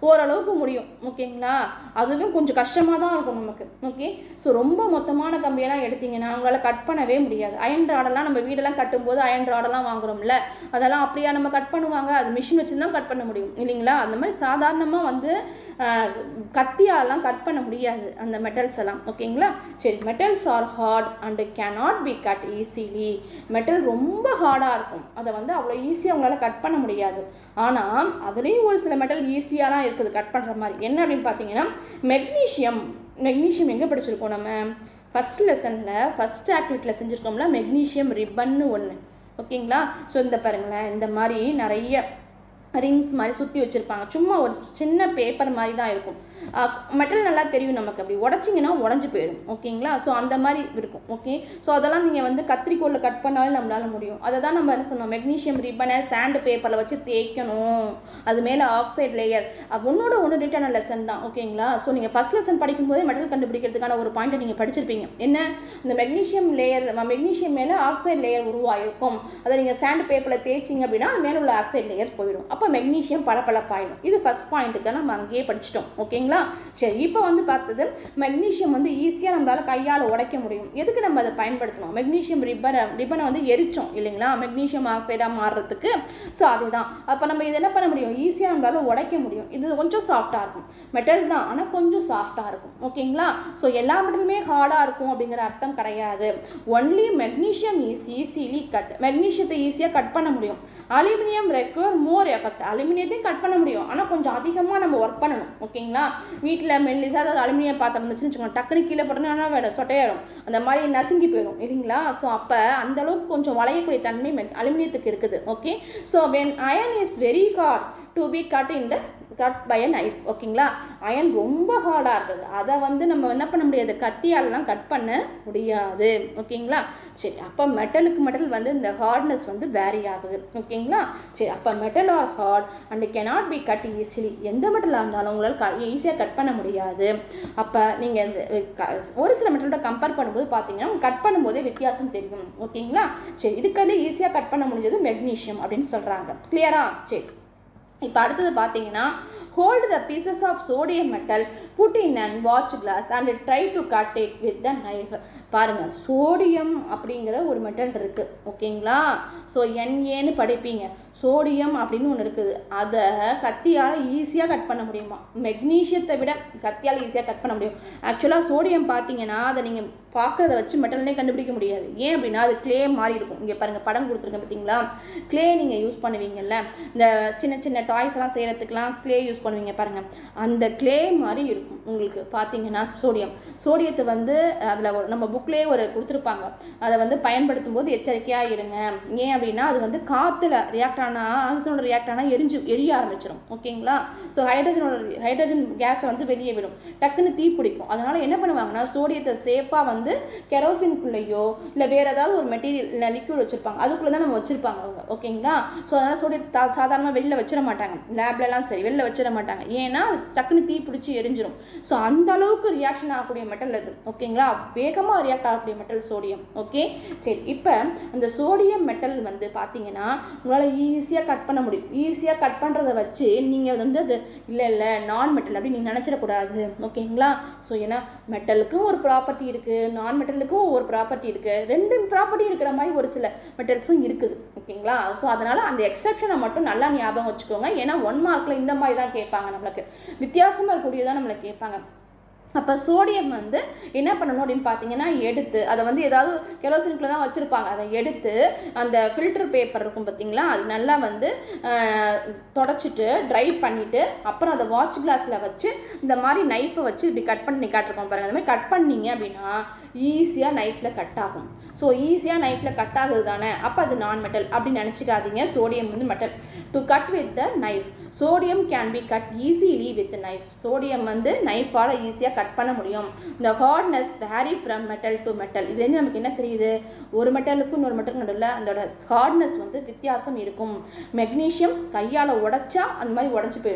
A: ஓரளவுக்கு முடியும் ஓகேங்களா அதுவும் கொஞ்சம் கஷ்டமாக தான் இருக்கும் நமக்கு ஓகே ஸோ ரொம்ப மொத்தமான கம்பியெல்லாம் எடுத்தீங்கன்னா உங்களால் கட் பண்ணவே முடியாது அயன் ராடெல்லாம் நம்ம வீடெல்லாம் கட்டும்போது அயன் ராடெல்லாம் வாங்குறோம்ல அதெல்லாம் அப்படியா நம்ம கட் பண்ணுவாங்க அது மிஷின் வச்சு தான் கட் பண்ண முடியும் இல்லைங்களா அந்த மாதிரி சாதாரணமாக வந்து ஆஹ், கத்தியாலாம் கட் பண்ண முடியாது அந்த மெட்டல்ஸ் எல்லாம் ஓகேங்களா சரி metals are hard and cannot be cut easily metal ரொம்ப ஹார்டாக இருக்கும் அதை வந்து அவ்வளோ ஈஸியாக உங்களால் கட் பண்ண முடியாது ஆனால் அதுலேயும் ஒரு சில மெட்டல் ஈஸியாலாம் இருக்குது கட் பண்ணுற மாதிரி என்ன அப்படின்னு பார்த்தீங்கன்னா மெக்னீஷியம் மெக்னீஷியம் எங்கே படிச்சிருக்கோம் நம்ம ஃபஸ்ட் லெசனில் ஃபஸ்ட் ஆக்டிவிட்டியில் செஞ்சுருக்கோம்ல மெக்னீஷியம் ரிப்பன்னு ஒன்று ஓகேங்களா ஸோ இந்த பாருங்களேன் இந்த மாதிரி நிறைய ரிங்ஸ் மாதிரி சுற்றி வச்சுருப்பாங்க சும்மா ஒரு சின்ன பேப்பர் மாதிரி தான் இருக்கும் மெட்டல் நல்லா தெரியும் நமக்கு அப்படி உடச்சிங்கன்னா உடஞ்சி போயிடும் ஓகேங்களா ஸோ அந்த மாதிரி இருக்கும் ஓகே ஸோ அதெல்லாம் நீங்கள் வந்து கத்திரிக்கோலில் கட் பண்ணாலும் நம்மளால முடியும் அதை தான் நம்ம என்ன சொன்னோம் மெக்னீஷியம் ரிப்பனை சாண்ட் பேப்பரில் வச்சு தேய்க்கணும் அது மேலே ஆக்சைடு லேயர் ஒன்னோட ஒன்று ரிட்டான லெசன் தான் ஓகேங்களா ஸோ நீங்கள் ஃபஸ்ட் லெசன் படிக்கும்போதே மெட்டல் கண்டுபிடிக்கிறதுக்கான ஒரு பாயிண்ட்டை நீங்கள் படிச்சிருப்பீங்க என்ன இந்த மெக்னீஷியம் லேயர் மெக்னீஷியம் மேலே ஆக்சைடு லேயர் உருவாயிருக்கும் அதை நீங்கள் சாண்ட் பேப்பரில் தேய்ச்சிங்க அப்படின்னா அது மேலே உள்ள ஆக்சைடு லேயர் போயிடும் அப்போ மெக்னீஷியம் பளபளப்பாயிடும் இது ஃபஸ்ட் பாயிண்ட்டுக்கு நம்ம அங்கேயே படிச்சிட்டோம் ஓகேங்களா சரி இப்போ வந்து பார்த்தது மெக்னீஷியம் வந்து ஈஸியாக நம்மளால் கையால் உடைக்க முடியும் எதுக்கு நம்ம அதை பயன்படுத்தணும் மெக்னீஷியம் ரிப்பனை ரிப்பனை வந்து எரிச்சோம் இல்லைங்களா மெக்னீஷியம் ஆக்சைடாக மாறுறதுக்கு ஸோ அதுதான் அப்போ நம்ம இது என்ன பண்ண முடியும் ஈஸியாக நம்மளால உடைக்க முடியும் இது கொஞ்சம் சாஃப்டாக இருக்கும் மெட்டல் தான் ஆனால் கொஞ்சம் சாஃப்டாக இருக்கும் ஓகேங்களா ஸோ எல்லா மெட்டலுமே ஹார்டாக இருக்கும் அப்படிங்கிற அர்த்தம் கிடையாது only magnesium is easily cut மெக்னீஷியத்தை ஈஸியாக கட் பண்ண முடியும் அலுமினியம் ரெக்யூர் மோர் எஃபெக்ட் அலுமினியத்தையும் கட் பண்ண முடியும் ஆனால் கொஞ்சம் அதிகமாக நம்ம ஒர்க் பண்ணணும் ஓகேங்களா வீட்டில் மெல்லிசா அதாவது அலுமினியம் பாத்திரம் இருந்துச்சுன்னு வச்சுக்கோங்க டக்குனு கீழே போட்டோம்னா வேற சொட்டையாயிடும் அந்த மாதிரி நசுங்கி போயிடும் இல்லைங்களா ஸோ அப்போ அந்த அளவுக்கு கொஞ்சம் வளையக்கூடிய தன்மை மெக்- அலுமினியத்துக்கு இருக்குது okay so when iron is very hard to be cut in the cut by a knife ஓகேங்களா அயன் ரொம்ப ஹார்டாக இருக்குது அதை வந்து நம்ம என்ன பண்ண முடியாது கத்தியாலலாம் கட் பண்ண முடியாது ஓகேங்களா சரி அப்போ மெட்டலுக்கு மெட்டல் வந்து இந்த ஹார்ட்னஸ் வந்து வேரி ஆகுது ஓகேங்களா சரி அப்போ metal are hard and cannot be cut easily எந்த மெட்டலாக இருந்தாலும் உங்களால் ஈஸியாக கட் பண்ண முடியாது அப்போ நீங்கள் இந்த க- ஒரு சில மெட்டலோட கம்பேர் பண்ணும்போது பார்த்தீங்கன்னா கட் பண்ணும்போதே வித்தியாசம் தெரியும் ஓகேங்களா சரி இதுக்கு ஈஸியாக கட் பண்ண முடிஞ்சது மெக்னீஷியம் அப்படின்னு சொல்கிறாங்க கிளியரா சரி இப்போ அடுத்தது பார்த்தீங்கன்னா hold the pieces of sodium metal put in and watch glass and try to cut it with the knife பாருங்கள் சோடியம் அப்படிங்கிற ஒரு மெட்டல் இருக்குது ஓகேங்களா ஸோ என்ஏன்னு படிப்பீங்க சோடியம் அப்படின்னு ஒன்று இருக்குது அதை கத்தியால் ஈஸியாக கட் பண்ண முடியுமா மெக்னீஷியத்தை விட கத்தியால் ஈஸியாக கட் பண்ண முடியும் ஆக்சுவலாக சோடியம் பார்த்தீங்கன்னா அதை நீங்கள் பார்க்கறத வச்சு மெட்டல்னே கண்டுபிடிக்க முடியாது ஏன் அப்படின்னா அது க்ளே மாதிரி இருக்கும் இங்கே பாருங்கள் படம் கொடுத்துருக்கேன் பார்த்தீங்களா க்ளே நீங்கள் யூஸ் பண்ணுவீங்கல்ல இந்த சின்ன சின்ன டாய்ஸ் எல்லாம் செய்கிறதுக்கெலாம் க்ளே யூஸ் பண்ணுவீங்க பாருங்கள் அந்த க்ளே மாதிரி இருக்கும் உங்களுக்கு பார்த்தீங்கன்னா சோடியம் சோடியத்தை வந்து அதில் நம்ம புக்லேயே ஒரு கொடுத்துருப்பாங்க அதை வந்து பயன்படுத்தும் போது எச்சரிக்கையாக இருங்க ஏன் அப்படின்னா அது வந்து காற்றுல ரியாக்ட் ஆனால் ஆக்சிஜனோட ரியாக்ட் ஆனால் எரிஞ்சு எரிய ஆரம்பிச்சிடும் ஓகேங்களா ஸோ ஹைட்ரஜனோட ஹைட்ரஜன் கேஸை வந்து வெளியே விடும் டக்குன்னு தீ பிடிக்கும் அதனால் என்ன பண்ணுவாங்கன்னா சோடியத்தை சேஃபாக வந்து கெரோசின்குள்ளேயோ இல்லை வேறு ஏதாவது ஒரு மெட்டீரியல் இல்லை லிக்விட் வச்சுருப்பாங்க அதுக்குள்ளே தான் நம்ம வச்சுருப்பாங்க அவங்க ஓகேங்களா ஸோ அதனால் சோடியத்தை தா சாதாரணமாக வெளியில் வச்சிட மாட்டாங்க லேப்லலாம் சரி வெளில வச்சிட மாட்டாங்க ஏன்னா அது டக்குன்னு தீ பிடிச்சி எரிஞ்சிரும் ஸோ அந்த அளவுக்கு ரியாக்ஷன் ஆகக்கூடிய மெட்டல் அது ஓகேங்களா வேகமாக ரியாக்ட் ஆகக்கூடிய மெட்டல் சோடியம் ஓகே சரி இப்போ அந்த சோடியம் மெட்டல் வந்து பார்த்தீங்கன்னா உங்களால் ஈஸியாக கட் பண்ண முடியும் ஈஸியாக கட் பண்ணுறத வச்சு நீங்கள் வந்து அது இல்லை இல்லை நான் மெட்டல் அப்படி நீங்கள் நினச்சிடக்கூடாது ஓகேங்களா ஸோ ஏன்னா மெட்டலுக்கும் ஒரு ப்ராப்பர்ட்டி இருக்குது நான் மெட்டலுக்கும் ஒரு ப்ராப்பர்ட்டி இருக்குது ரெண்டு ப்ராப்பர்ட்டி இருக்கிற மாதிரி ஒரு சில மெட்டல்ஸும் இருக்குது ஓகேங்களா ஸோ அதனால் அந்த எக்ஸப்ஷனை மட்டும் நல்லா ஞாபகம் வச்சுக்கோங்க ஏன்னா ஒன் மார்க்கில் இந்த மாதிரி தான் கேட்பாங்க நம்மளுக்கு வித்தியாசமாக இருக்கக்கூடியதான் நம்மளை கேட்பாங்க அப்போ சோடியம் வந்து என்ன பண்ணணும் அப்படின்னு பார்த்தீங்கன்னா எடுத்து அதை வந்து ஏதாவது கெரோசின்குள்ளே தான் வச்சுருப்பாங்க அதை எடுத்து அந்த ஃபில்டர் பேப்பர் இருக்கும் பார்த்தீங்களா அது நல்லா வந்து ஆஹ், தொடச்சிட்டு ட்ரை பண்ணிவிட்டு அப்புறம் அதை வாட்ச் கிளாஸில் வச்சு இந்த மாதிரி நைஃபை வச்சு இப்படி கட் பண்ணி காட்டிருக்கோம் பாருங்கள் அந்த மாதிரி கட் பண்ணீங்க அப்படின்னா ஈஸியாக நைஃப்பில் கட் ஆகும் ஸோ ஈஸியாக நைஃப்பில் கட் ஆகுது தானே அப்போ அது நான் மெட்டல் அப்படின்னு நினச்சிக்காதீங்க சோடியம் வந்து metal to cut with the knife sodium can be cut easily with knife sodium வந்து நைஃபால் ஈஸியாக கட் பண்ண முடியும் இந்த hardness vary from metal to metal இதுலேருந்து நமக்கு என்ன தெரியுது ஒரு மெட்டலுக்கும் இன்னொரு மெட்டலுக்கு நடுவில் அதோட ஹார்ட்னஸ் வந்து வித்தியாசம் இருக்கும் மெக்னீஷியம் கையால் உடைச்சா அந்த மாதிரி உடஞ்சி போயிடும்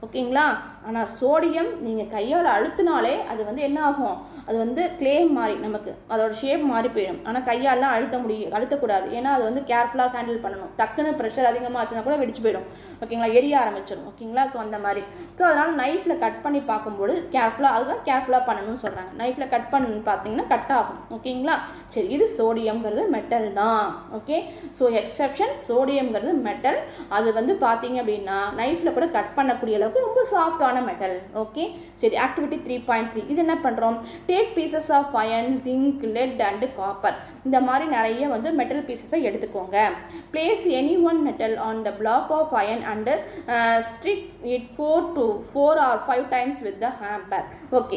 A: ஓகேங்களா ஆனால் சோடியம் நீங்கள் கையால் அழுத்தினாலே அது வந்து என்ன ஆகும் அது வந்து கிளே மாதிரி நமக்கு அதோட ஷேப் மாறி போயிடும் ஆனால் கையாலாம் அழுத்த முடியும் அழுத்தக்கூடாது ஏன்னா அது வந்து கேர்ஃபுல்லாக ஹேண்டில் பண்ணணும் டக்குன்னு ப்ரெஷர் அதிகமாக ஆச்சுன்னா கூட வெடிச்சு போயிடும் ஓகேங்களா எரிய ஆரம்பிச்சிடும் ஓகேங்களா ஸோ அந்த மாதிரி ஸோ அதனால் நைஃப்பில் கட் பண்ணி பார்க்கும்போது கேர்ஃபுல்லாக அதுதான் கேர்ஃபுல்லாக பண்ணணும்னு சொல்கிறாங்க நைஃப்பில் கட் பண்ணு பார்த்தீங்கன்னா கட் ஆகும் ஓகேங்களா சரி இது சோடியம்ங்கிறது மெட்டல் தான் ஓகே ஸோ எக்ஸப்ஷன் சோடியம்ங்கிறது மெட்டல் அது வந்து பார்த்தீங்க அப்படின்னா நைஃப்பில் கூட கட் பண்ணக்கூடிய அளவுக்கு ரொம்ப சாஃப்டான மெட்டல் ஓகே சரி ஆக்டிவிட்டி த்ரீ பாயிண்ட் த்ரீ இது என்ன பண்ணுறோம் take pieces of iron zinc lead and copper இந்த மாதிரி நிறைய வந்து மெட்டல் பீசஸை எடுத்துக்கோங்க place any one metal on the block of iron and strike it four to four or five times with the hammer okay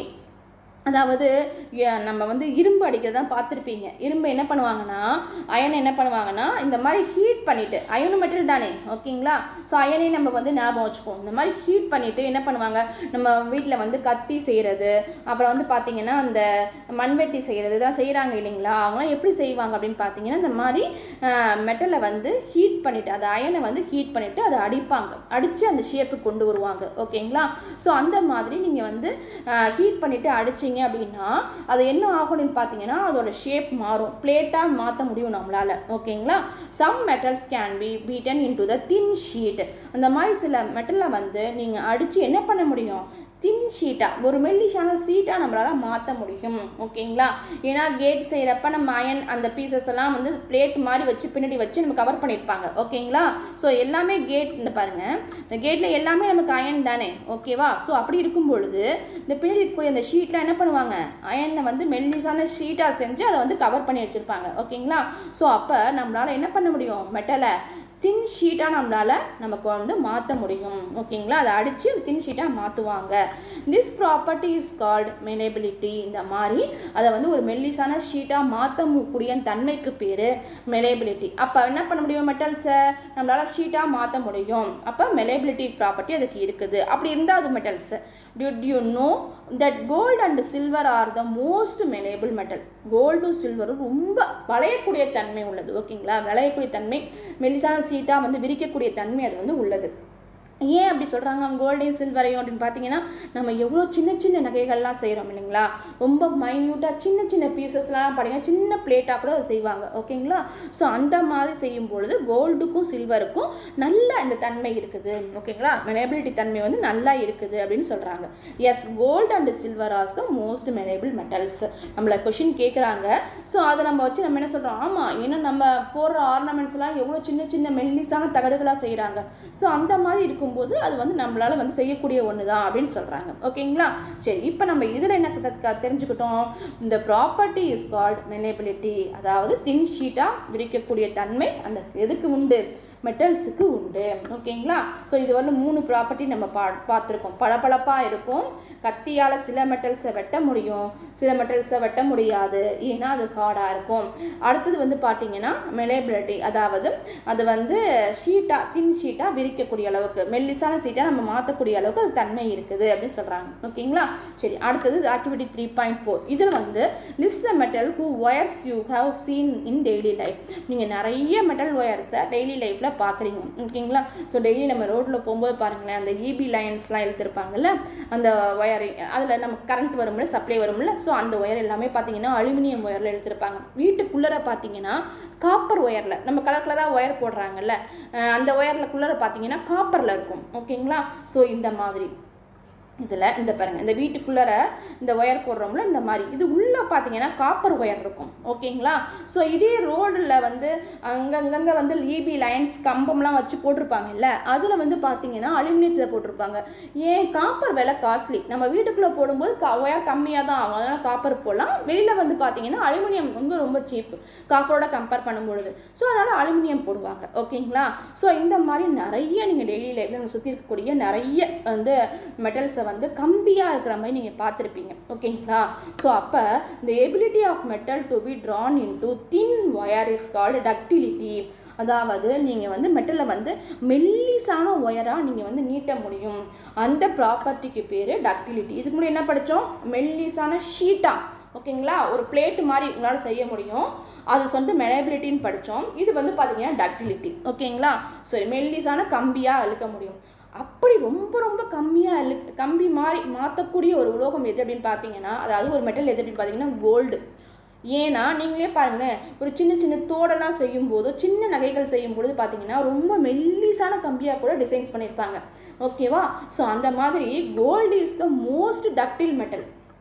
A: அதாவது எ- நம்ம வந்து இரும்பு அடிக்கிறதா பார்த்துருப்பீங்க இரும்பு என்ன பண்ணுவாங்கன்னா அயன் என்ன பண்ணுவாங்கன்னா இந்த மாதிரி ஹீட் பண்ணிட்டு அயனு மெட்டல் தானே ஓகேங்களா ஸோ அயனே நம்ம வந்து ஞாபகம் வச்சுப்போம் இந்த மாதிரி ஹீட் பண்ணிட்டு என்ன பண்ணுவாங்க நம்ம வீட்டில் வந்து கத்தி செய்கிறது அப்புறம் வந்து பார்த்தீங்கன்னா அந்த மண்வெட்டி செய்கிறது தான் செய்கிறாங்க இல்லைங்களா அவங்களாம் எப்படி செய்வாங்க அப்படின்னு பார்த்தீங்கன்னா இந்த மாதிரி மெட்டலை வந்து ஹீட் பண்ணிட்டு அந்த அயனை வந்து ஹீட் பண்ணிட்டு அதை அடிப்பாங்க அடித்து அந்த ஷேப்புக்கு கொண்டு வருவாங்க ஓகேங்களா ஸோ அந்த மாதிரி நீங்கள் வந்து ஹீட் பண்ணிட்டு அடிச்சீங்க அப்படின்னா அது என்ன ஆகும்னு பார்த்தீங்கன்னா அதோட ஷேப் மாறும் பிளேட்டாக மாற்ற முடியும் நம்மளால ஓகேங்களா some metals can be beaten into the thin sheet அந்த மாதிரி சில மெட்டலை வந்து நீங்கள் அடித்து என்ன பண்ண முடியும் தின் ஷீட்டாக ஒரு மெல்லிஷான சீட்டாக நம்மளால் மாற்ற முடியும் ஓகேங்களா ஏன்னா கேட் செய்கிறப்ப நம்ம அயன் அந்த பீசஸ் எல்லாம் வந்து பிளேட் மாதிரி வச்சு பின்னாடி வச்சு நம்ம கவர் பண்ணியிருப்பாங்க ஓகேங்களா ஸோ எல்லாமே கேட் இந்த பாருங்க இந்த கேட்டில் எல்லாமே நமக்கு அயன் தானே ஓகேவா ஸோ அப்படி இருக்கும் பொழுது இந்த பின்னாடி இருக்கக்கூடிய அந்த ஷீட்டில் என்ன பண்ணுவாங்க அயனை வந்து மெல்லிசான ஷீட்டாக செஞ்சு அதை வந்து கவர் பண்ணி வச்சுருப்பாங்க ஓகேங்களா ஸோ அப்போ நம்மளால் என்ன பண்ண முடியும் மெட்டலை தின் ஷீட்டாக நம்மளால் நமக்கு வந்து மாற்ற முடியும் ஓகேங்களா அதை அடித்து தின் ஷீட்டாக மாற்றுவாங்க this property is called malleability இந்த மாதிரி அதை வந்து ஒரு மெல்லிசான ஷீட்டாக மாற்றக்கூடிய தன்மைக்கு பேர் மெலேபிலிட்டி அப்போ என்ன பண்ண முடியும் மெட்டல்ஸை நம்மளால் ஷீட்டாக மாற்ற முடியும் அப்போ மெலேபிலிட்டி ப்ராப்பர்ட்டி அதுக்கு இருக்குது அப்படி இருந்தால் அது metals did you know that gold and silver are the most malleable metal கோல்டும் சில்வரும் ரொம்ப வளையக்கூடிய தன்மை உள்ளது ஓகேங்களா வளையக்கூடிய தன்மை மெலிசான சீட்டாக வந்து விரிக்கக்கூடிய தன்மை அது வந்து உள்ளது ஏன் அப்படி சொல்கிறாங்க கோல்டையும் சில்வரையும் அப்படின்னு பார்த்தீங்கன்னா நம்ம எவ்வளோ சின்ன சின்ன நகைகள்லாம் செய்கிறோம் இல்லைங்களா ரொம்ப மைன்யூட்டாக சின்ன சின்ன பீசஸ்லாம் பார்த்தீங்கன்னா சின்ன பிளேட்டாக கூட அதை செய்வாங்க ஓகேங்களா ஸோ அந்த மாதிரி செய்யும் பொழுது கோல்டுக்கும் சில்வருக்கும் நல்ல இந்த தன்மை இருக்குது ஓகேங்களா மெனபிலிட்டி தன்மை வந்து நல்லா இருக்குது அப்படின்னு சொல்கிறாங்க yes gold and silver as the most malleable metals நம்மளை கொஷின் கேட்குறாங்க ஸோ அதை நம்ம வச்சு நம்ம என்ன சொல்கிறோம் ஆமாம் ஏன்னா நம்ம போடுற ஆர்னமெண்ட்ஸ்லாம் எவ்வளோ சின்ன சின்ன மெல்லிசான தகடுகளாக செய்கிறாங்க ஸோ அந்த மாதிரி இருக்கும்போது அது வந்து நம்மளால் வந்து செய்யக்கூடிய ஒன்று தான் அப்படின்னு சொல்கிறாங்க ஓகேங்களா சரி இப்போ நம்ம இதில் என்ன கத்து- க- தெரிஞ்சுக்கிட்டோம் இந்த ப்ராப்பர்ட்டி இஸ் கால்ட் மெனபிலிட்டி அதாவது தின் ஷீட்டாக விரிக்கக்கூடிய தன்மை அந்த எதுக்கு உண்டு மெட்டல்ஸுக்கு உண்டு ஓகேங்களா ஸோ இது வந்து மூணு ப்ராப்பர்ட்டி நம்ம பா பார்த்துருக்கோம் பளபளப்பாக இருக்கும் கத்தியால் சில மெட்டல்ஸை வெட்ட முடியும் சில மெட்டல்ஸை வெட்ட முடியாது ஏன்னா அது ஹார்டாக இருக்கும் அடுத்தது வந்து பார்த்தீங்கன்னா மெலேபிலிட்டி அதாவது அது வந்து ஷீட்டாக தின் ஷீட்டாக விரிக்கக்கூடிய அளவுக்கு மெல்லிசான சீட்டாக நம்ம மாற்றக்கூடிய அளவுக்கு அது தன்மை இருக்குது அப்படின்னு சொல்கிறாங்க ஓகேங்களா சரி அடுத்தது ஆக்டிவிட்டி த்ரீ பாயிண்ட் ஃபோர் இதில் வந்து list the metal who wires you have seen in daily life நீங்கள் நிறைய மெட்டல் ஒயர்ஸை டெய்லி லைஃப்பில் பார்க்குறீங்க ஓகேங்களா ஸோ டெய்லி நம்ம ரோட்டில் போகும்போது பாருங்களேன் அந்த இபி லைன்ஸ்லாம் இழுத்துருப்பாங்கல்ல அந்த ஒயரிங் அதில் நமக்கு கரண்ட் வரும்ல சப்ளை வரும்ல ஸோ அந்த ஒயர் எல்லாமே பார்த்தீங்கன்னா அலுமினியம் ஒயரில் எடுத்திருப்பாங்க வீட்டுக்குள்ளே பார்த்தீங்கன்னா காப்பர் ஒயரில் நம்ம கலர் கலராக ஒயர் போடுறாங்கல்ல அஹ் அந்த ஒயரில் குள்ளர பார்த்தீங்கன்னா காப்பரில் இருக்கும் ஓகேங்களா ஸோ இந்த மாதிரி இதில் இந்த பாருங்கள் இந்த வீட்டுக்குள்ளார இந்த ஒயர் போடுறோம்ல இந்த மாதிரி இது உள்ளே பார்த்தீங்கன்னா காப்பர் ஒயர் இருக்கும் ஓகேங்களா ஸோ இதே ரோடில் வந்து அங்கங்கங்கே வந்து ஈபி லைன்ஸ் கம்பம்லாம் வச்சு போட்டிருப்பாங்கல்ல அதில் வந்து பார்த்தீங்கன்னா அலுமினியத்தில் போட்டிருப்பாங்க ஏன் காப்பர் விலை காஸ்ட்லி நம்ம வீட்டுக்குள்ளே போடும்போது கா ஒயர் கம்மியாக தான் ஆகும் அதனால் காப்பர் போடலாம் வெளியில் வந்து பார்த்தீங்கன்னா அலுமினியம் ரொம்ப ரொம்ப சீப்பு காப்பரோட கம்பேர் பண்ணும்பொழுது ஸோ அதனால் அலுமினியம் போடுவாங்க ஓகேங்களா ஸோ இந்த மாதிரி நிறைய நீங்கள் டெய்லி லைஃப்பில் நம்ம சுற்றி இருக்கக்கூடிய நிறைய வந்து மெட்டல்ஸை வந்து கம்பியாக இருக்கிற மாதிரி நீங்கள் பார்த்துருப்பீங்க ஓகேங்களா ஸோ அப்போ இந்த ability of metal to be drawn into thin wire is called ductility அதாவது நீங்கள் வந்து மெட்டலை வந்து மெல்லிசான ஒயராக நீங்கள் வந்து நீட்ட முடியும் அந்த ப்ராப்பர்ட்டிக்கு பேர் டக்டிலிட்டி இதுக்கு முன்னாடி என்ன படித்தோம் மெல்லிசான ஷீட்டாக ஓகேங்களா ஒரு பிளேட் மாதிரி உங்களால் செய்ய முடியும் அது வந்து மெனபிலிட்டின்னு படித்தோம் இது வந்து பார்த்தீங்கன்னா டக்டிலிட்டி ஓகேங்களா சரி மெல்லிசான கம்பியாக இழுக்க முடியும் அப்படி ரொம்ப ரொம்ப கம்மியாக இழு கம்பி மாதிரி மாற்றக்கூடிய ஒரு உலோகம் எது அப்படின்னு பார்த்தீங்கன்னா அதாவது ஒரு மெட்டல் எது அப்படின்னு பார்த்தீங்கன்னா கோல்டு ஏன்னா நீங்களே பாருங்களேன் ஒரு சின்ன சின்ன தோடெல்லாம் செய்யும் போதோ சின்ன நகைகள் செய்யும் பொழுது பார்த்தீங்கன்னா ரொம்ப மெல்லிசான கம்பியாக கூட டிசைன்ஸ் பண்ணியிருப்பாங்க ஓகேவா ஸோ அந்த மாதிரி gold is the most ductile metal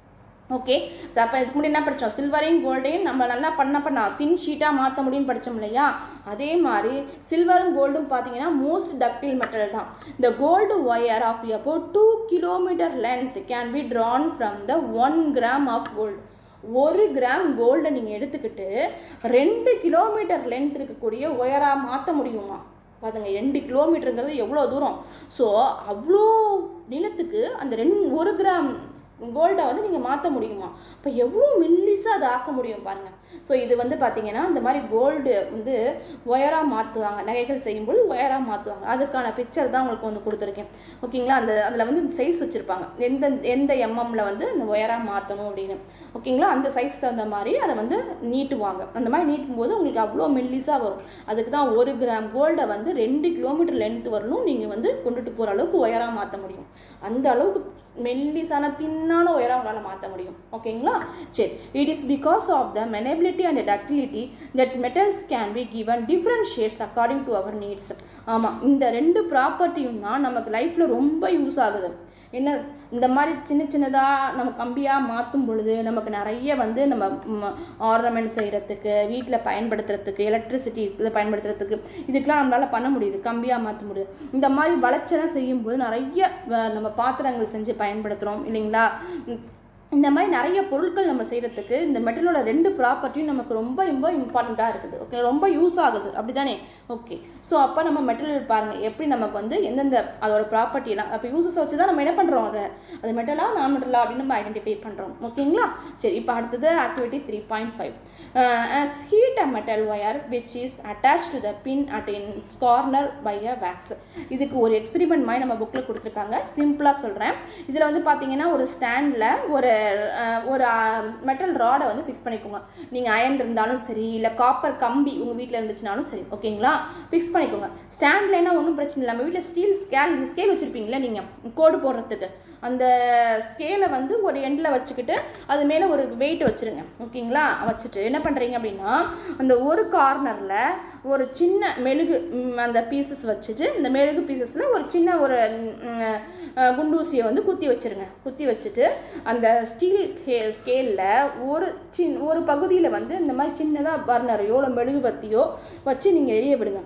A: okay அப்போ இதுக்கு முன்னாடி என்ன படித்தோம் சில்வரையும் கோல்டையும் நம்ம நல்லா பண்ண பண்ண தின் ஷீட்டாக மாற்ற முடியும்னு படித்தோம் இல்லையா அதே மாதிரி சில்வரும் கோல்டும் பார்த்தீங்கன்னா மோஸ்ட் டக்டில் மெட்டல் தான் இந்த கோல்டு ஒயர் ஆஃப் அப்போ two kilometre length can be drawn from the one gram of gold ஒரு கிராம் கோல்டை நீங்கள் எடுத்துக்கிட்டு ரெண்டு கிலோமீட்டர் லென்த் இருக்கக்கூடிய ஒயராக மாற்ற முடியுமா பாருங்க ரெண்டு கிலோமீட்டருங்கிறது எவ்வளோ தூரம் ஸோ அவ்வளோ நீளத்துக்கு அந்த ரெண்டு ஒரு கிராம் கோல்டை வந்து நீங்கள் மாற்ற முடியுமா அப்போ எவ்வளோ மெல்லிஸாக அதை ஆக்க முடியும் பாருங்கள் ஸோ இது வந்து பார்த்தீங்கன்னா இந்த மாதிரி கோல்டு வந்து ஒயராக மாற்றுவாங்க நகைகள் செய்யும்போது ஒயராக மாற்றுவாங்க அதுக்கான பிக்சர் தான் உங்களுக்கு ஒன்று கொடுத்துருக்கேன் ஓகேங்களா அந்த அதில் வந்து சைஸ் வச்சுருப்பாங்க எந்த எந்த எம்எம்ல வந்து இந்த ஒயராக மாற்றணும் அப்படின்னு ஓகேங்களா அந்த சைஸ் தகுந்த மாதிரி அதை வந்து நீட்டுவாங்க அந்த மாதிரி நீட்டும் போது உங்களுக்கு அவ்வளோ மெல்லிஸாக வரும் அதுக்கு தான் ஒரு கிராம் கோல்டை வந்து ரெண்டு கிலோமீட்டர் லென்த் வரணும் நீங்கள் வந்து கொண்டுட்டு போகிற அளவுக்கு ஒயராக மாற்ற முடியும் அந்த அளவுக்கு மெல்லிசான தின்னான உயரம் உங்களால் மாற்ற முடியும் ஓகேங்களா சரி it is because of the malleability and ductility that metals can be given different shades according to our needs ஆமாம் இந்த ரெண்டு ப்ராப்பர்ட்டியும் தான் நமக்கு லைஃப்பில் ரொம்ப யூஸ் ஆகுது என்ன இந்த மாதிரி சின்ன சின்னதாக நம்ம கம்பியாக மாற்றும் பொழுது நமக்கு நிறைய வந்து நம்ம ஆர்னமெண்ட் செய்கிறதுக்கு வீட்டில் பயன்படுத்துறதுக்கு எலக்ட்ரிசிட்டி இதை பயன்படுத்துறதுக்கு இதுக்கெலாம் நம்மளால் பண்ண முடியுது கம்பியாக மாற்ற முடியுது இந்த மாதிரி வளர்ச்செல்லாம் செய்யும்போது நிறைய அஹ், நம்ம பாத்திரங்கள் செஞ்சு பயன்படுத்துகிறோம் இல்லைங்களா உம், இந்த மாதிரி நிறைய பொருட்கள் நம்ம செய்கிறதுக்கு இந்த மெட்டலோட ரெண்டு ப்ராப்பர்ட்டியும் நமக்கு ரொம்ப ரொம்ப இம்பார்ட்டண்ட்டாக இருக்குது ஓகே ரொம்ப யூஸ் ஆகுது அப்படி தானே ஓகே ஸோ அப்போ நம்ம மெட்டல் பாருங்கள் எப்படி நமக்கு வந்து எந்தெந்த அதோட ப்ராப்பர்ட்டிலாம் அப்போ யூசஸ் வச்சு தான் நம்ம என்ன பண்ணுறோம் அதை அது மெட்டலா நான் மெட்டலா அப்படின்னு நம்ம ஐடென்டிஃபை பண்ணுறோம் ஓகேங்களா சரி இப்போ அடுத்தது activity three point five as heat a metal wire which is attached to the pin at its corner by a wax இதுக்கு ஒரு எக்ஸ்பெரிமெண்ட் மாதிரி நம்ம புக்கில் கொடுத்துருக்காங்க சிம்பிளாக சொல்கிறேன் இதில் வந்து பார்த்தீங்கன்னா ஒரு ஸ்டாண்டில் ஒரு அஹ், ஒரு மெட்டல் ராடை வந்து ஃபிக்ஸ் பண்ணிக்கோங்க நீங்கள் அயன் இருந்தாலும் சரி இல்லை காப்பர் கம்பி உங்கள் வீட்டில் இருந்துச்சுனாலும் சரி ஓகேங்களா ஃபிக்ஸ் பண்ணிக்கோங்க ஸ்டாண்ட்லனா ஒன்றும் பிரச்சனை இல்லை நம்ம வீட்டில் ஸ்டீல் ஸ்கேல் ஸ்கேல் வச்சுருப்பீங்களா நீங்கள் கோடு போடுறதுக்கு அந்த ஸ்கேலை வந்து ஒரு எண்டில் வச்சுக்கிட்டு அது மேலே ஒரு வெயிட் வச்சுருங்க ஓகேங்களா வச்சுட்டு என்ன பண்ணுறீங்க அப்படின்னா அந்த ஒரு கார்னரில் ஒரு சின்ன மெழுகு ம், அந்த பீசஸ் வச்சுட்டு இந்த மெழுகு பீசஸில் ஒரு சின்ன ஒரு ம், அஹ், குண்டூசியை வந்து குத்தி வச்சுருங்க குத்தி வச்சுட்டு அந்த ஸ்டீல் ஸ்கேலில் ஒரு சின் ஒரு பகுதியில் வந்து இந்த மாதிரி சின்னதாக பர்னரையோ இல்லை மெழுகுபத்தியோ வச்சு நீங்கள் எரிய விடுங்க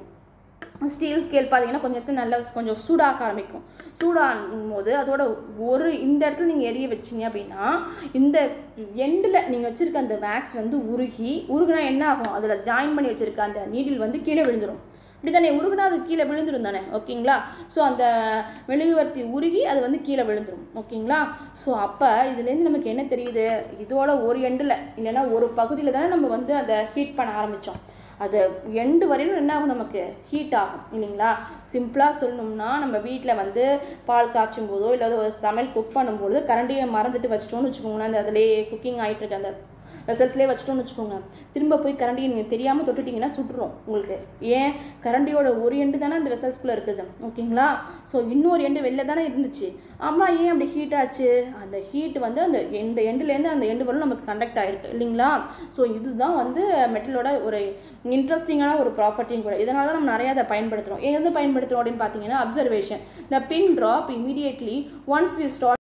A: ஸ்டீல் ஸ்கேல் பார்த்தீங்கன்னா கொஞ்சம் நல்லா கொஞ்சம் சூடாக ஆரம்பிக்கும் சூடாகும் போது அதோட ஒரு இந்த இடத்துல நீங்கள் எரிய வச்சீங்க அப்படின்னா இந்த எண்டில் நீங்கள் வச்சுருக்க அந்த வேக்ஸ் வந்து உருகி உருகுனா என்ன ஆகும் அதில் ஜாயின் பண்ணி வச்சுருக்க அந்த நீடில் வந்து கீழே விழுந்துடும் இப்படி தானே உருகுனா அது கீழே விழுந்துரும் தானே ஓகேங்களா ஸோ அந்த மெழுகுவர்த்தி உருகி அது வந்து கீழே விழுந்துரும் ஓகேங்களா ஸோ அப்போ இதுலேருந்து நமக்கு என்ன தெரியுது இதோட ஒரு எண்டில் இல்லைன்னா ஒரு பகுதியில் தானே நம்ம வந்து அதை ஹீட் பண்ண ஆரம்பித்தோம் அது எண்டு வரையிலும் என்ன ஆகும் நமக்கு ஹீட் ஆகும் இல்லைங்களா சிம்பிளாக சொல்லணும்னா நம்ம வீட்டில் வந்து பால் காய்ச்சும் போதோ இல்லை ஒரு சமையல் குக் பண்ணும்போது கரண்டியை மறந்துட்டு வச்சிட்டோம்னு வச்சுக்கோங்களேன் அந்த அதிலே குக்கிங் ஆகிட்டு இருக்க அந்த வெசல்ஸ்லேயே வச்சிட்டோம்னு வச்சுக்கோங்க திரும்ப போய் கரண்டியை நீங்கள் தெரியாமல் தொட்டுட்டிங்கன்னா சுட்டுரும் உங்களுக்கு ஏன் கரண்டியோட ஒரு எண்டு தானே அந்த வெசல்ஸ்குள்ளே இருக்குது ஓகேங்களா ஸோ இன்னொரு எண்டு வெளில தானே இருந்துச்சு அம்மா ஏன் அப்படி ஹீட் ஆச்சு அந்த ஹீட் வந்து அந்த எந்த எண்டுலேருந்து அந்த எண்டு வரலும் நமக்கு கண்டக்ட் ஆகிருக்கு இல்லைங்களா ஸோ இதுதான் வந்து மெட்டலோட ஒரு இன்ட்ரெஸ்டிங்கான ஒரு ப்ராப்பர்ட்டியும் கூட இதனால தான் நம்ம நிறைய அதை பயன்படுத்துகிறோம் எது பயன்படுத்துகிறோம் அப்படின்னு பார்த்தீங்கன்னா observation the pin drop immediately once we start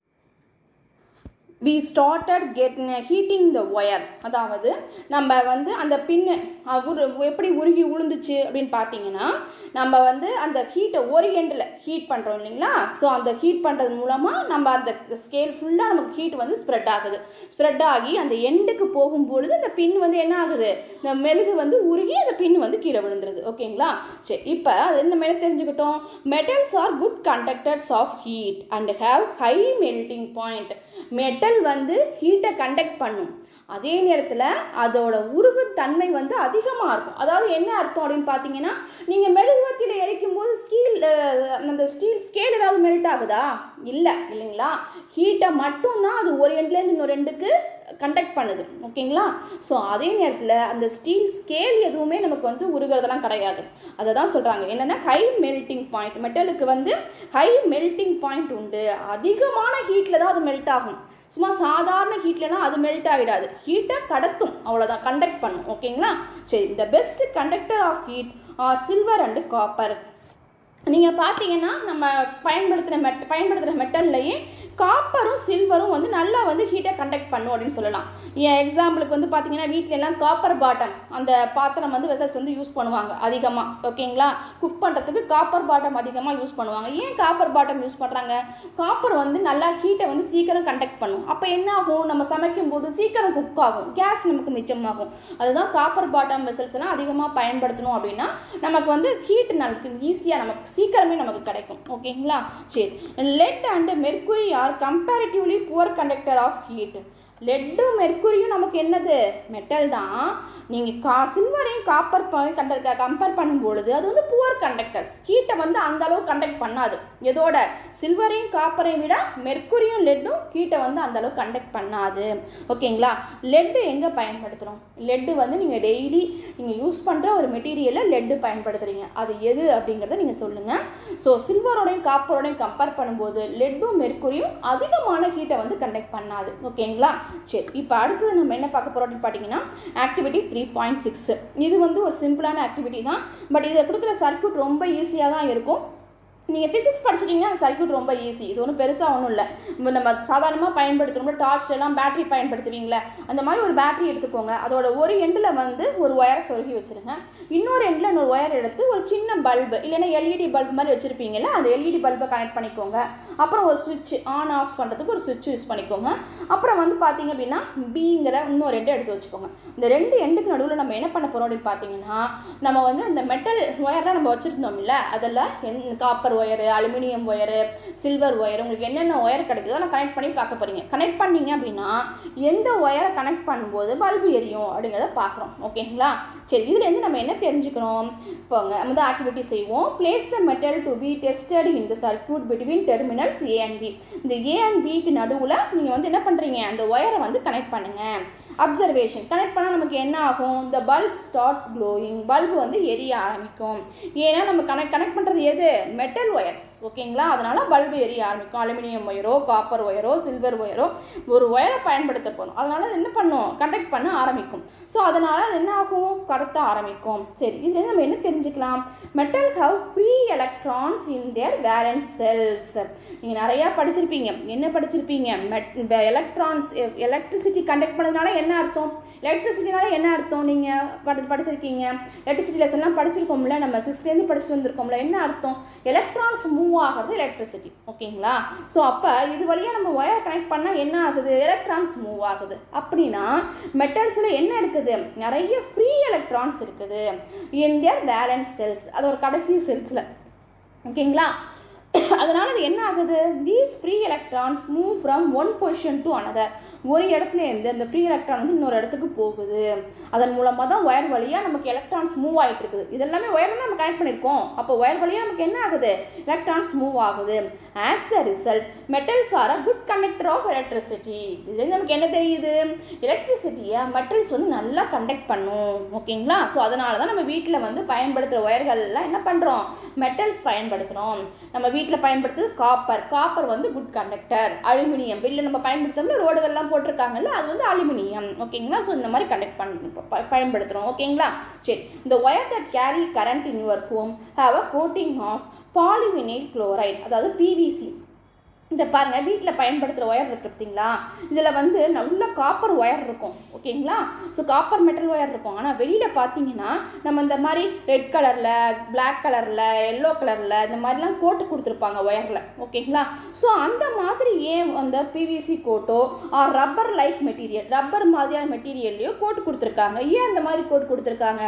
A: we started get heating the wire அதாவது நம்ம வந்து அந்த பின்னு உரு எப்படி உருகி உளுந்துச்சு அப்படின்னு பார்த்தீங்கன்னா நம்ம வந்து அந்த ஹீட்டை ஒரு எண்டில் ஹீட் பண்ணுறோம் இல்லைங்களா ஸோ அந்த ஹீட் பண்ணுறது மூலமாக நம்ம அந்த ஸ்கேல் ஃபுல்லாக நமக்கு ஹீட் வந்து ஸ்ப்ரெட் ஆகுது ஸ்ப்ரெட் ஆகி அந்த எண்டுக்கு போகும்பொழுது அந்த பின் வந்து என்ன ஆகுது இந்த மெழுகு வந்து உருகி அந்த பின் வந்து கீழே விழுந்துருது ஓகேங்களா சரி இப்போ அது என்ன மேலே தெரிஞ்சுக்கிட்டோம் metals are good conductors of heat and have high melting point metal வந்து ஹீட்டை கண்டக்ட் பண்ணும் அதே நேரத்தில் அதோட உருகுத்தன்மை வந்து அதிகமாக இருக்கும் அதாவது என்ன அர்த்தம் அப்படின்னு பார்த்தீங்கன்னா நீங்கள் மெழுகுவத்தியில் எரிக்கும் போது ஸ்டீல் அந்த ஸ்டீல் ஸ்கேல் ஏதாவது மெல்ட் ஆகுதா இல்லை இல்லைங்களா ஹீட்டை மட்டும்தான் அது ஒரு எண்ட்லேருந்து இன்னொரு ரெண்டுக்கு கண்டக்ட் பண்ணுது ஓகேங்களா ஸோ அதே நேரத்தில் அந்த ஸ்டீல் ஸ்கேல் எதுவுமே நமக்கு வந்து உருகிறதெல்லாம் கிடையாது அதை தான் சொல்கிறாங்க என்னென்னா ஹை மெல்ட்டிங் பாயிண்ட் மெட்டலுக்கு வந்து ஹை மெல்ட்டிங் பாயிண்ட் உண்டு அதிகமான ஹீட்டில் தான் அது மெல்ட் ஆகும் சும்மா சாதாரண ஹீட்லலாம் அது மெல்ட் ஆகிடாது ஹீட்டை கடத்தும் அவ்வளோதான் கண்டக்ட் பண்ணும் ஓகேங்களா சரி இந்த best conductor of heat are silver and copper நீங்கள் பார்த்தீங்கன்னா நம்ம பயன்படுத்துகிற மெட் பயன்படுத்துகிற மெட்டல்லையே காப்பரும் சில்வரும் வந்து நல்லா வந்து ஹீட்டை கண்டக்ட் பண்ணும் அப்படின்னு சொல்லலாம் ஏன் எக்ஸாம்பிளுக்கு வந்து பார்த்தீங்கன்னா வீட்டில எல்லாம் காப்பர் பாட்டம் அந்த பாத்திரம் வந்து வெசல்ஸ் வந்து யூஸ் பண்ணுவாங்க அதிகமாக ஓகேங்களா குக் பண்ணுறதுக்கு காப்பர் பாட்டம் அதிகமாக யூஸ் பண்ணுவாங்க ஏன் காப்பர் பாட்டம் யூஸ் பண்ணுறாங்க காப்பர் வந்து நல்லா ஹீட்டை வந்து சீக்கிரம் கண்டக்ட் பண்ணும் அப்போ என்ன ஆகும் நம்ம சமைக்கும் போது சீக்கிரம் குக் ஆகும் கேஸ் நமக்கு மிச்சமாகும் அதுதான் காப்பர் பாட்டம் வெசல்ஸ் எல்லாம் அதிகமாக பயன்படுத்தணும் அப்படின்னா நமக்கு வந்து ஹீட் நமக்கு ஈஸியாக நமக்கு சீக்கிரமே நமக்கு கிடைக்கும் ஓகேங்களா சரி lead and mercury are comparatively poor conductor of heat லெட்டும் மெர்க்குரியும் நமக்கு என்னது மெட்டல் தான் நீங்கள் கா சில்வரையும் காப்பர் கண்டக்ட கம்பேர் பண்ணும்பொழுது அது வந்து புவர் கண்டக்டர்ஸ் ஹீட்டை வந்து அந்த அளவு கண்டக்ட் பண்ணாது எதோட சில்வரையும் காப்பரையும் விட மெர்க்குரியும் லெட்டும் ஹீட்டை வந்து அந்த அளவு கண்டக்ட் பண்ணாது ஓகேங்களா லெட்டு எங்கே பயன்படுத்துகிறோம் லெட்டு வந்து நீங்கள் டெய்லி நீங்கள் யூஸ் பண்ணுற ஒரு மெட்டீரியலை லெட்டு பயன்படுத்துகிறீங்க அது எது அப்படிங்கிறத நீங்கள் சொல்லுங்கள் ஸோ சில்வரோடையும் காப்பரோடையும் கம்பேர் பண்ணும்போது லெட்டும் மெர்க்குரியும் அதிகமான ஹீட்டை வந்து கண்டக்ட் பண்ணாது ஓகேங்களா சரி இப்போ அடுத்தது நம்ம என்ன பார்க்க போகிறோம் அப்படின்னு பார்த்தீங்கன்னா ஆக்டிவிட்டி த்ரீ பாயிண்ட் சிக்ஸ் இது வந்து ஒரு சிம்பிளான ஆக்டிவிட்டி தான் பட் இதை கொடுக்குற சர்க்யூட் ரொம்ப ஈஸியாக தான் இருக்கும் நீங்கள் ஃபிசிக்ஸ் படிச்சிட்டிங்கன்னா அந்த சர்க்யூட் ரொம்ப ஈஸி இது ஒன்றும் பெருசாக ஒன்றும் இல்லை இப்போ நம்ம சாதாரணமாக பயன்படுத்துகிறோம் டார்ச் எல்லாம் பேட்டரி பயன்படுத்துவீங்களே அந்த மாதிரி ஒரு பேட்டரி எடுத்துக்கோங்க அதோட ஒரு எண்டில் வந்து ஒரு ஒயரை சொருகி வச்சுருங்க இன்னொரு எண்டில் இன்னொரு ஒயர் எடுத்து ஒரு சின்ன பல்பு இல்லைன்னா எல்இடி பல்ப் மாதிரி வச்சுருப்பீங்கல்ல அந்த எல்இடி பல்பை கனெக்ட் பண்ணிக்கோங்க அப்புறம் ஒரு சுவிட்ச் ஆன் ஆஃப் பண்ணுறதுக்கு ஒரு சுவிட்ச் யூஸ் பண்ணிக்கோங்க அப்புறம் வந்து பார்த்தீங்க அப்படின்னா பிங்கிற இன்னொரு எண்டு எடுத்து வச்சுக்கோங்க இந்த ரெண்டு எண்டுக்கு நடுவில் நம்ம என்ன பண்ண போகிறோம் அப்படின்னு பார்த்தீங்கன்னா நம்ம வந்து இந்த மெட்டல் ஒயர்லாம் நம்ம வச்சுருந்தோம் இல்லை அதில் என் copper wire aluminium wire silver wire உங்களுக்கு என்னென்ன ஒயர் கிடைக்குதோ அதெல்லாம் கனெக்ட் பண்ணி பார்க்க போகிறீங்க கனெக்ட் பண்ணீங்க அப்படின்னா எந்த ஒயரை கனெக்ட் பண்ணும்போது பல்பு எரியும் அப்படிங்கிறத பார்க்குறோம் ஓகேங்களா சரி இதுலேருந்து நம்ம என்ன தெரிஞ்சுக்கிறோம் இப்போ நம்ம வந்து ஆக்டிவிட்டி செய்வோம் place the metal to be tested in the circuit between terminals A and B இந்த ஏ அண்ட் பிக்கு நடுவில் நீங்கள் வந்து என்ன பண்ணுறீங்க அந்த ஒயரை வந்து கனெக்ட் பண்ணுங்கள் அப்சர்வேஷன் கனெக்ட் பண்ணால் நமக்கு என்ன ஆகும் இந்த பல்ப் ஸ்டார்ட்ஸ் க்ளோயிங் பல்பு வந்து எரிய ஆரம்பிக்கும் ஏன்னா நம்ம கனெக்ட் கனெக்ட் பண்ணுறது எது மெட்டல் ஒயர்ஸ் ஓகேங்களா அதனால் பல்பு எரிய ஆரம்பிக்கும் அலுமினியம் ஒயரோ காப்பர் ஒயரோ சில்வர் ஒயரோ ஒரு ஒயரை பயன்படுத்த போகிறோம் அதனால் அது என்ன பண்ணும் கண்டக்ட் பண்ண ஆரம்பிக்கும் ஸோ அதனால் அது என்ன ஆகும் கடத்த ஆரம்பிக்கும் சரி இதுலேருந்து நம்ம என்ன தெரிஞ்சுக்கலாம் metal have free electrons in their valence shells நீங்கள் நிறையா படிச்சிருப்பீங்க என்ன படிச்சிருப்பீங்க மெட் எலக்ட்ரான்ஸ் எலக்ட்ரிசிட்டி கண்டக்ட் பண்ணதுனால என்ன அர்த்தம் எலக்ட்ரிசிட்டினால என்ன அர்த்தம் நீங்கள் படி படிச்சிருக்கீங்க எலக்ட்ரிசிட்டி லெசன்லாம் படிச்சிருக்கோம்ல நம்ம சிக்ஸ்த்லேருந்து படிச்சுட்டு வந்திருக்கோம்ல என்ன அர்த்தம் எலக்ட்ரான்ஸ் மூவ் ஆகிறது எலக்ட்ரிசிட்டி ஓகேங்களா ஸோ அப்போ இது வழியாக நம்ம ஒயர் கனெக்ட் பண்ணால் என்ன ஆகுது எலக்ட்ரான்ஸ் மூவ் ஆகுது அப்படின்னா மெட்டல்ஸில் என்ன இருக்குது நிறைய ஃப்ரீ எலக்ட்ரான்ஸ் இருக்குது இன் தேர் வேலன்ஸ் செல்ஸ் அது ஒரு கடைசி செல்ஸில் ஓகேங்களா அதனால் அது என்ன ஆகுது these free electrons move from one position to another ஒரு இடத்துல இருந்து அந்த ஃப்ரீ எலக்ட்ரான் வந்து இன்னொரு இடத்துக்கு போகுது அதன் மூலமாக தான் ஒயர் வழியாக நமக்கு எலக்ட்ரான்ஸ் மூவ் ஆகிட்டு இருக்குது இது எல்லாமே ஒயர் தான் நம்ம கனெக்ட் பண்ணியிருக்கோம் அப்போ ஒயர் வழியாக நமக்கு என்ன ஆகுது எலக்ட்ரான்ஸ் மூவ் ஆகுது as the result metals are a good conductor of electricity இதுலேருந்து நமக்கு என்ன தெரியுது எலக்ட்ரிசிட்டியை மெட்டல்ஸ் வந்து நல்லா கண்டக்ட் பண்ணும் ஓகேங்களா ஸோ அதனால தான் நம்ம வீட்டில் வந்து பயன்படுத்துகிற ஒயர்கள்லாம் என்ன பண்ணுறோம் மெட்டல்ஸ் பயன்படுத்துகிறோம் நம்ம வீட்டில் பயன்படுத்துறது காப்பர் காப்பர் வந்து குட் கண்டக்டர் அலுமினியம் வெளியில் நம்ம பயன்படுத்துகிறோம்ல ரோடுகள்லாம் போட்டிருக்காங்கல்ல அது வந்து அலுமினியம் ஓகேங்களா ஸோ இந்த மாதிரி கண்டக்ட் பண்ண ப- பயன்படுத்துகிறோம் ஓகேங்களா சரி இந்த wire that carry current in your home have a coating of polyvinyl chloride அதாவது பிவிசி இந்த பாருங்க வீட்டில் பயன்படுத்துகிற ஒயர் இருக்கு பார்த்தீங்களா இதில் வந்து நல்ல காப்பர் ஒயர் இருக்கும் ஓகேங்களா ஸோ காப்பர் மெட்டல் ஒயர் இருக்கும் ஆனால் வெளியில் பார்த்தீங்கன்னா நம்ம இந்த மாதிரி ரெட் கலரில் Black கலரில் எல்லோ கலரில் இந்த மாதிரிலாம் கோட்டு கொடுத்துருப்பாங்க ஒயரில் ஓகேங்களா ஸோ அந்த மாதிரி ஏன் அந்த பிவிசி கோட்டோ or rubber like material rubber மாதிரியான மெட்டீரியல்லையோ கோட் கொடுத்துருக்காங்க ஏன் அந்த மாதிரி கோட் கொடுத்துருக்காங்க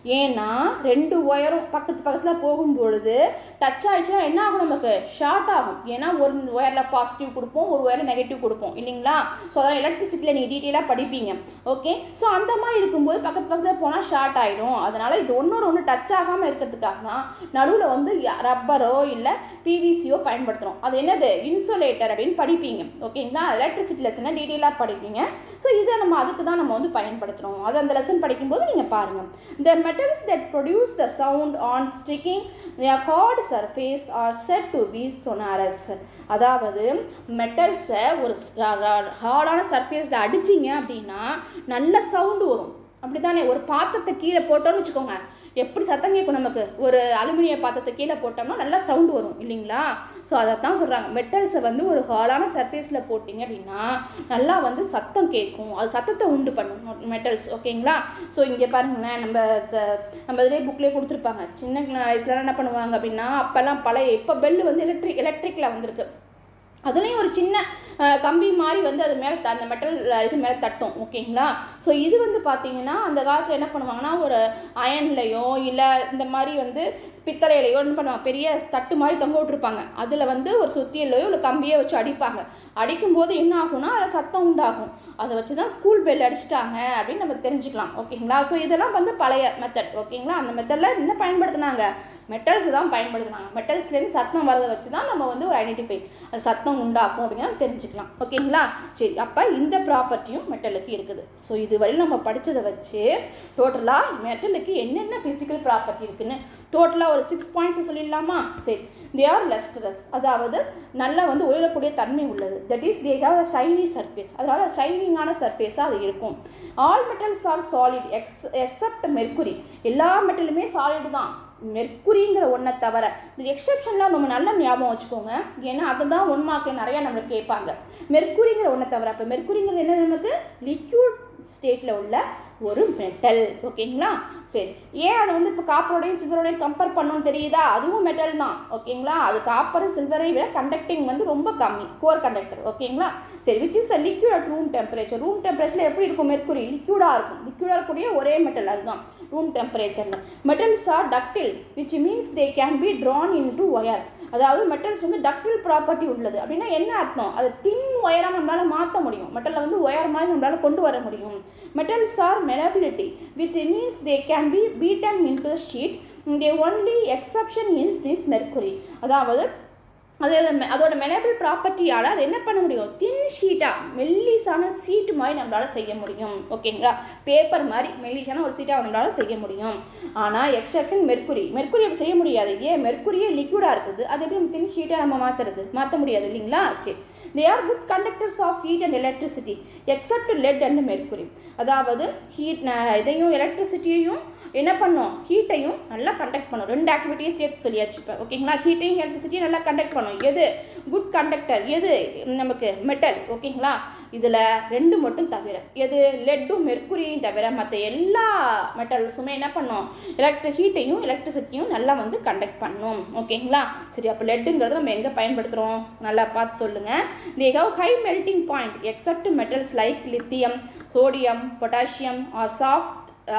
A: ஏன்னா ரெண்டு ஒயரும் பக்கத்து பக்கத்தில் போகும்பொழுது டச் ஆயிடுச்சுன்னா என்ன ஆகும் நமக்கு ஷார்ட் ஆகும் ஏன்னா ஒரு ஒயரில் பாசிட்டிவ் கொடுப்போம் ஒரு ஒயரில் நெகட்டிவ் கொடுப்போம் இல்லைங்களா ஸோ அதெல்லாம் எலக்ட்ரிசிட்டியில் நீங்கள் டீட்டெயிலாக படிப்பீங்க ஓகே ஸோ அந்த மாதிரி இருக்கும்போது பக்கத்து பக்கத்தில் போனால் ஷார்ட் ஆகிடும் அதனால் இது ஒன்றோட ஒன்று டச் ஆகாமல் இருக்கிறதுக்காக தான் நடுவில் வந்து ரப்பரோ இல்லை பிவிசியோ பயன்படுத்துகிறோம் அது என்னது இன்சுலேட்டர் அப்படின்னு படிப்பீங்க ஓகேங்களா எலக்ட்ரிசிட்டி லெசனை டீட்டெயிலாக படிப்பீங்க ஸோ இதை நம்ம அதுக்கு தான் நம்ம வந்து பயன்படுத்துகிறோம் அது அந்த லெசன் படிக்கும்போது நீங்கள் பாருங்கள் the metals that produce the sound on sticking hard surface are said to be sonorous அதாவது மெட்டல்ஸை ஒரு ஹார்டான சர்ஃபேஸில் அடிச்சிங்க அப்படின்னா நல்ல சவுண்டு வரும் அப்படி தானே ஒரு பாத்திரத்தை கீழே போட்டோம்னு வச்சுக்கோங்க எப்படி சத்தம் கேட்கும் நமக்கு ஒரு அலுமினிய பாத்திரத்தை கீழே போட்டோம்னா நல்லா சவுண்டு வரும் இல்லைங்களா ஸோ அதை தான் சொல்கிறாங்க மெட்டல்ஸை வந்து ஒரு ஹாலான சர்ஃபேஸில் போட்டிங்க அப்படின்னா நல்லா வந்து சத்தம் கேட்கும் அது சத்தத்தை உண்டு பண்ணும் மெட்டல்ஸ் ஓகேங்களா ஸோ இங்கே பாருங்களேன் நம்ம த- நம்ம இதிலே புக்லேயே கொடுத்துருப்பாங்க சின்ன வயசுல என்ன பண்ணுவாங்க அப்படின்னா அப்போல்லாம் பழைய இப்போ பெல்லு வந்து எலக்ட்ரிக் எலக்ட்ரிக்கில் வந்திருக்கு அதுலேயும் ஒரு சின்ன அஹ், கம்பி மாதிரி வந்து அது மேலே அந்த மெட்டல் இது மேலே தட்டும் ஓகேங்களா ஸோ இது வந்து பார்த்தீங்கன்னா அந்த காலத்தில் என்ன பண்ணுவாங்கன்னா ஒரு அயன்லையோ இல்லை இந்த மாதிரி வந்து பித்தளையிலையோ என்ன பண்ணுவாங்க பெரிய தட்டு மாதிரி தொங்க விட்டுருப்பாங்க அதில் வந்து ஒரு சுத்தியலையோ இல்லை கம்பியோ வச்சு அடிப்பாங்க அடிக்கும்போது என்ன ஆகும்னா அதில் சத்தம் உண்டாகும் அதை வச்சு தான் ஸ்கூல் பெல் அடிச்சிட்டாங்க அப்படின்னு நம்ம தெரிஞ்சுக்கலாம் ஓகேங்களா ஸோ இதெல்லாம் வந்து பழைய மெத்தட் ஓகேங்களா அந்த மெத்தடில் என்ன பயன்படுத்தினாங்க மெட்டல்ஸ் தான் பயன்படுத்தினாங்க மெட்டல்ஸ்லேருந்து சத்தம் வரதை வச்சு தான் நம்ம வந்து ஒரு ஐடென்டிஃபை அது சத்தம் உண்டாக்கும் அப்படிங்கிறத தெரிஞ்சுக்கலாம் ஓகேங்களா சரி அப்போ இந்த ப்ராப்பர்ட்டியும் மெட்டலுக்கு இருக்குது ஸோ இதுவரையும் நம்ம படித்ததை வச்சு டோட்டலாக மெட்டலுக்கு என்னென்ன ஃபிசிக்கல் ப்ராப்பர்ட்டி இருக்குன்னு டோட்டலாக ஒரு சிக்ஸ் பாயிண்ட்ஸ் சொல்லிடலாமா சரி தே ஆர் லெஸ்டரஸ் அதாவது நல்லா வந்து ஒளிரக்கூடிய தன்மை உள்ளது that is they have a shiny surface அதனால ஷைனிங்கான சர்ஃபேஸாக அது இருக்கும் ஆல் மெட்டல்ஸ் ஆர் சாலிட் எக்ஸ் எக்ஸப்ட் மெர்க்குரி எல்லா மெட்டலுமே சாலிட் தான் மெர்க்குரிங்கிற ஒன்றை தவிர இந்த எக்ஸப்ஷன்லாம் நம்ம நல்லா ஞாபகம் வச்சுக்கோங்க ஏன்னா அதை தான் ஒன் மார்க்கில் நிறையா நம்மளுக்கு கேட்பாங்க மெர்க்குரிங்கிற ஒன்றை தவிர அப்போ மெர்க்குரிங்கிறது என்ன நமக்கு லிக்யூட் ஸ்டேட்டில் உள்ள ஒரு மெட்டல் ஓகேங்களா சரி ஏன் அதை வந்து இப்போ காப்பரோடையும் சில்வரோடையும் கம்பேர் பண்ணணும்னு தெரியுதா அதுவும் மெட்டல் தான் ஓகேங்களா அது காப்பர் சில்வரை விட கண்டக்டிங் வந்து ரொம்ப கம்மி கோர் கண்டக்டர் ஓகேங்களா சரி which is a liquid at room temperature room டெம்பரேச்சரில் எப்படி இருக்கும் மெர்க்குரி லிக்யூடாக இருக்கும் லிக்யூடாக இருக்கக்கூடிய ஒரே மெட்டல் அதுதான் ரூம் டெம்பரேச்சரில் metals are ductile which means they can be drawn in to wire அதாவது மெட்டல்ஸ் வந்து டக்டில் ப்ராப்பர்ட்டி உள்ளது அப்படின்னா என்ன அர்த்தம் அது தின் ஒயராக நம்மளால் மாற்ற முடியும் மெட்டலில் வந்து ஒயர் மாதிரி நம்மளால் கொண்டு வர முடியும் metals are malleability which means they can be beaten in to sheet they only exception in is mercury அதாவது அது அதோட மெனபிள் ப்ராப்பர்ட்டியால் அது என்ன பண்ண முடியும் தின் ஷீட்டாக மெல்லிசான சீட் மாதிரி நம்மளால் செய்ய முடியும் ஓகேங்களா பேப்பர் மாதிரி மெல்லிசான ஒரு சீட்டாக நம்மளால் செய்ய முடியும் ஆனால் எக்ஸப்ஷன் மெர்க்குரி மெர்க்குரி அப்படி செய்ய முடியாது ஏன் மெர்க்குரியே லிக்விடாக இருக்குது அது எப்படி நம்ம தின் ஷீட்டாக நம்ம மாற்றுறது மாற்ற முடியாது இல்லைங்களா சரி they are good conductors of heat and electricity except lead and mercury அதாவது ஹீட் இதையும் எலக்ட்ரிசிட்டியையும் என்ன பண்ணும் ஹீட்டையும் நல்லா கண்டக்ட் பண்ணும் ரெண்டு ஆக்டிவிட்டியும் சேர்த்து சொல்லியாச்சு இப்போ ஓகேங்களா ஹீட்டையும் எலக்ட்ரிசிட்டியும் நல்லா கண்டக்ட் பண்ணும் எது குட் கண்டக்டர் எது நமக்கு மெட்டல் ஓகேங்களா இதில் ரெண்டு மட்டும் தவிர எது லெட்டும் மெர்க்குரியும் தவிர மற்ற எல்லா மெட்டல்ஸுமே என்ன பண்ணும் எலக்ட்ரிக் ஹீட்டையும் எலக்ட்ரிசிட்டியும் நல்லா வந்து கண்டக்ட் பண்ணும் ஓகேங்களா சரி அப்போ லெட்டுங்கிறத நம்ம எங்கே பயன்படுத்துகிறோம் நல்லா பார்த்து சொல்லுங்கள் they have high melting point except metals like lithium sodium potassium are soft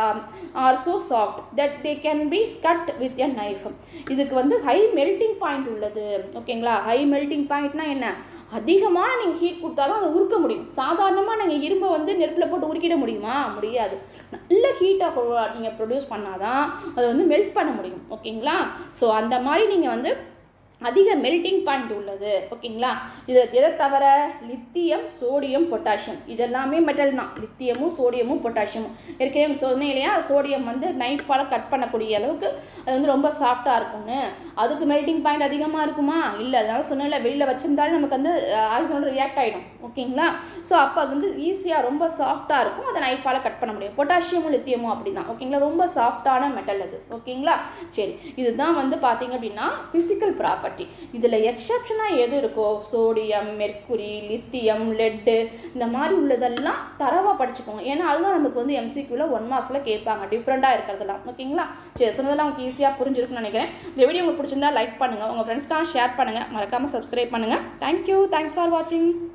A: are so soft that they can be cut with a knife இதுக்கு வந்து ஹை மெல்டிங் பாயிண்ட் உள்ளது ஓகேங்களா ஹை மெல்டிங் பாயிண்ட்னா என்ன அதிகமான நீங்கள் ஹீட் கொடுத்தாலும் அதை உருக்க முடியும் சாதாரணமாக நீங்கள் இரும்பை வந்து நெருப்பில் போட்டு உருக்கிட முடியுமா முடியாது நல்ல ஹீட்டாக நீங்கள் ப்ரொடியூஸ் பண்ணாதான் அதை வந்து மெல்ட் பண்ண முடியும் ஓகேங்களா ஸோ அந்த மாதிரி நீங்கள் வந்து அதிக மெல்டிங் பாயிண்ட் உள்ளது ஓகேங்களா இது எதை தவிர லித்தியம் சோடியம் பொட்டாசியம் இதெல்லாமே மெட்டல் தான் லித்தியமும் சோடியமும் பொட்டாசியமும் ஏற்கனவே சொன்னேன் இல்லையா சோடியம் வந்து நைட் ஃபால கட் பண்ணக்கூடிய அளவுக்கு அது வந்து ரொம்ப சாஃப்டாக இருக்கும்னு அதுக்கு மெல்டிங் பாயிண்ட் அதிகமாக இருக்குமா இல்லை அதனால சொன்னேன்ல வெளியில் வச்சிருந்தாலும் நமக்கு வந்து ஆக்சிஜனோட ரியாக்ட் ஆகிடும் ஓகேங்களா ஸோ அப்போ அது வந்து ஈஸியாக ரொம்ப சாஃப்டாக இருக்கும் அதை நைட் ஃபால கட் பண்ண முடியும் பொட்டாசியமும் லித்தியமும் அப்படி தான் ஓகேங்களா ரொம்ப சாஃப்டான மெட்டல் அது ஓகேங்களா சரி இதுதான் வந்து பார்த்தீங்க அப்படின்னா ஃபிசிக்கல் ப்ராப்பர்ட்டி இதில் எக்ஸப்ஷனாக எது இருக்கோ சோடியம் மெர்க்குரி லித்தியம் லெட்டு இந்த மாதிரி உள்ளதெல்லாம் தரவாக படிச்சுக்கோங்க ஏன்னா அதுதான் நமக்கு வந்து எம்சிக்யூவில் ஒன் மார்க்ஸில் கேட்பாங்க டிஃப்ரெண்ட்டாக இருக்கிறதெல்லாம் ஓகேங்களா சரி சொன்னதெல்லாம் உங்களுக்கு ஈஸியாக புரிஞ்சிருக்குன்னு நினைக்கிறேன் இந்த வீடியோ உங்களுக்கு பிடிச்சிருந்தா லைக் பண்ணுங்கள் உங்கள் ஃப்ரெண்ட்ஸ்க்காக ஷேர் பண்ணுங்கள் மறக்காமல் சப்ஸ்கிரைப் பண்ணுங்கள் தேங்க்யூ தேங்க்ஸ் ஃபார் வாட்சிங்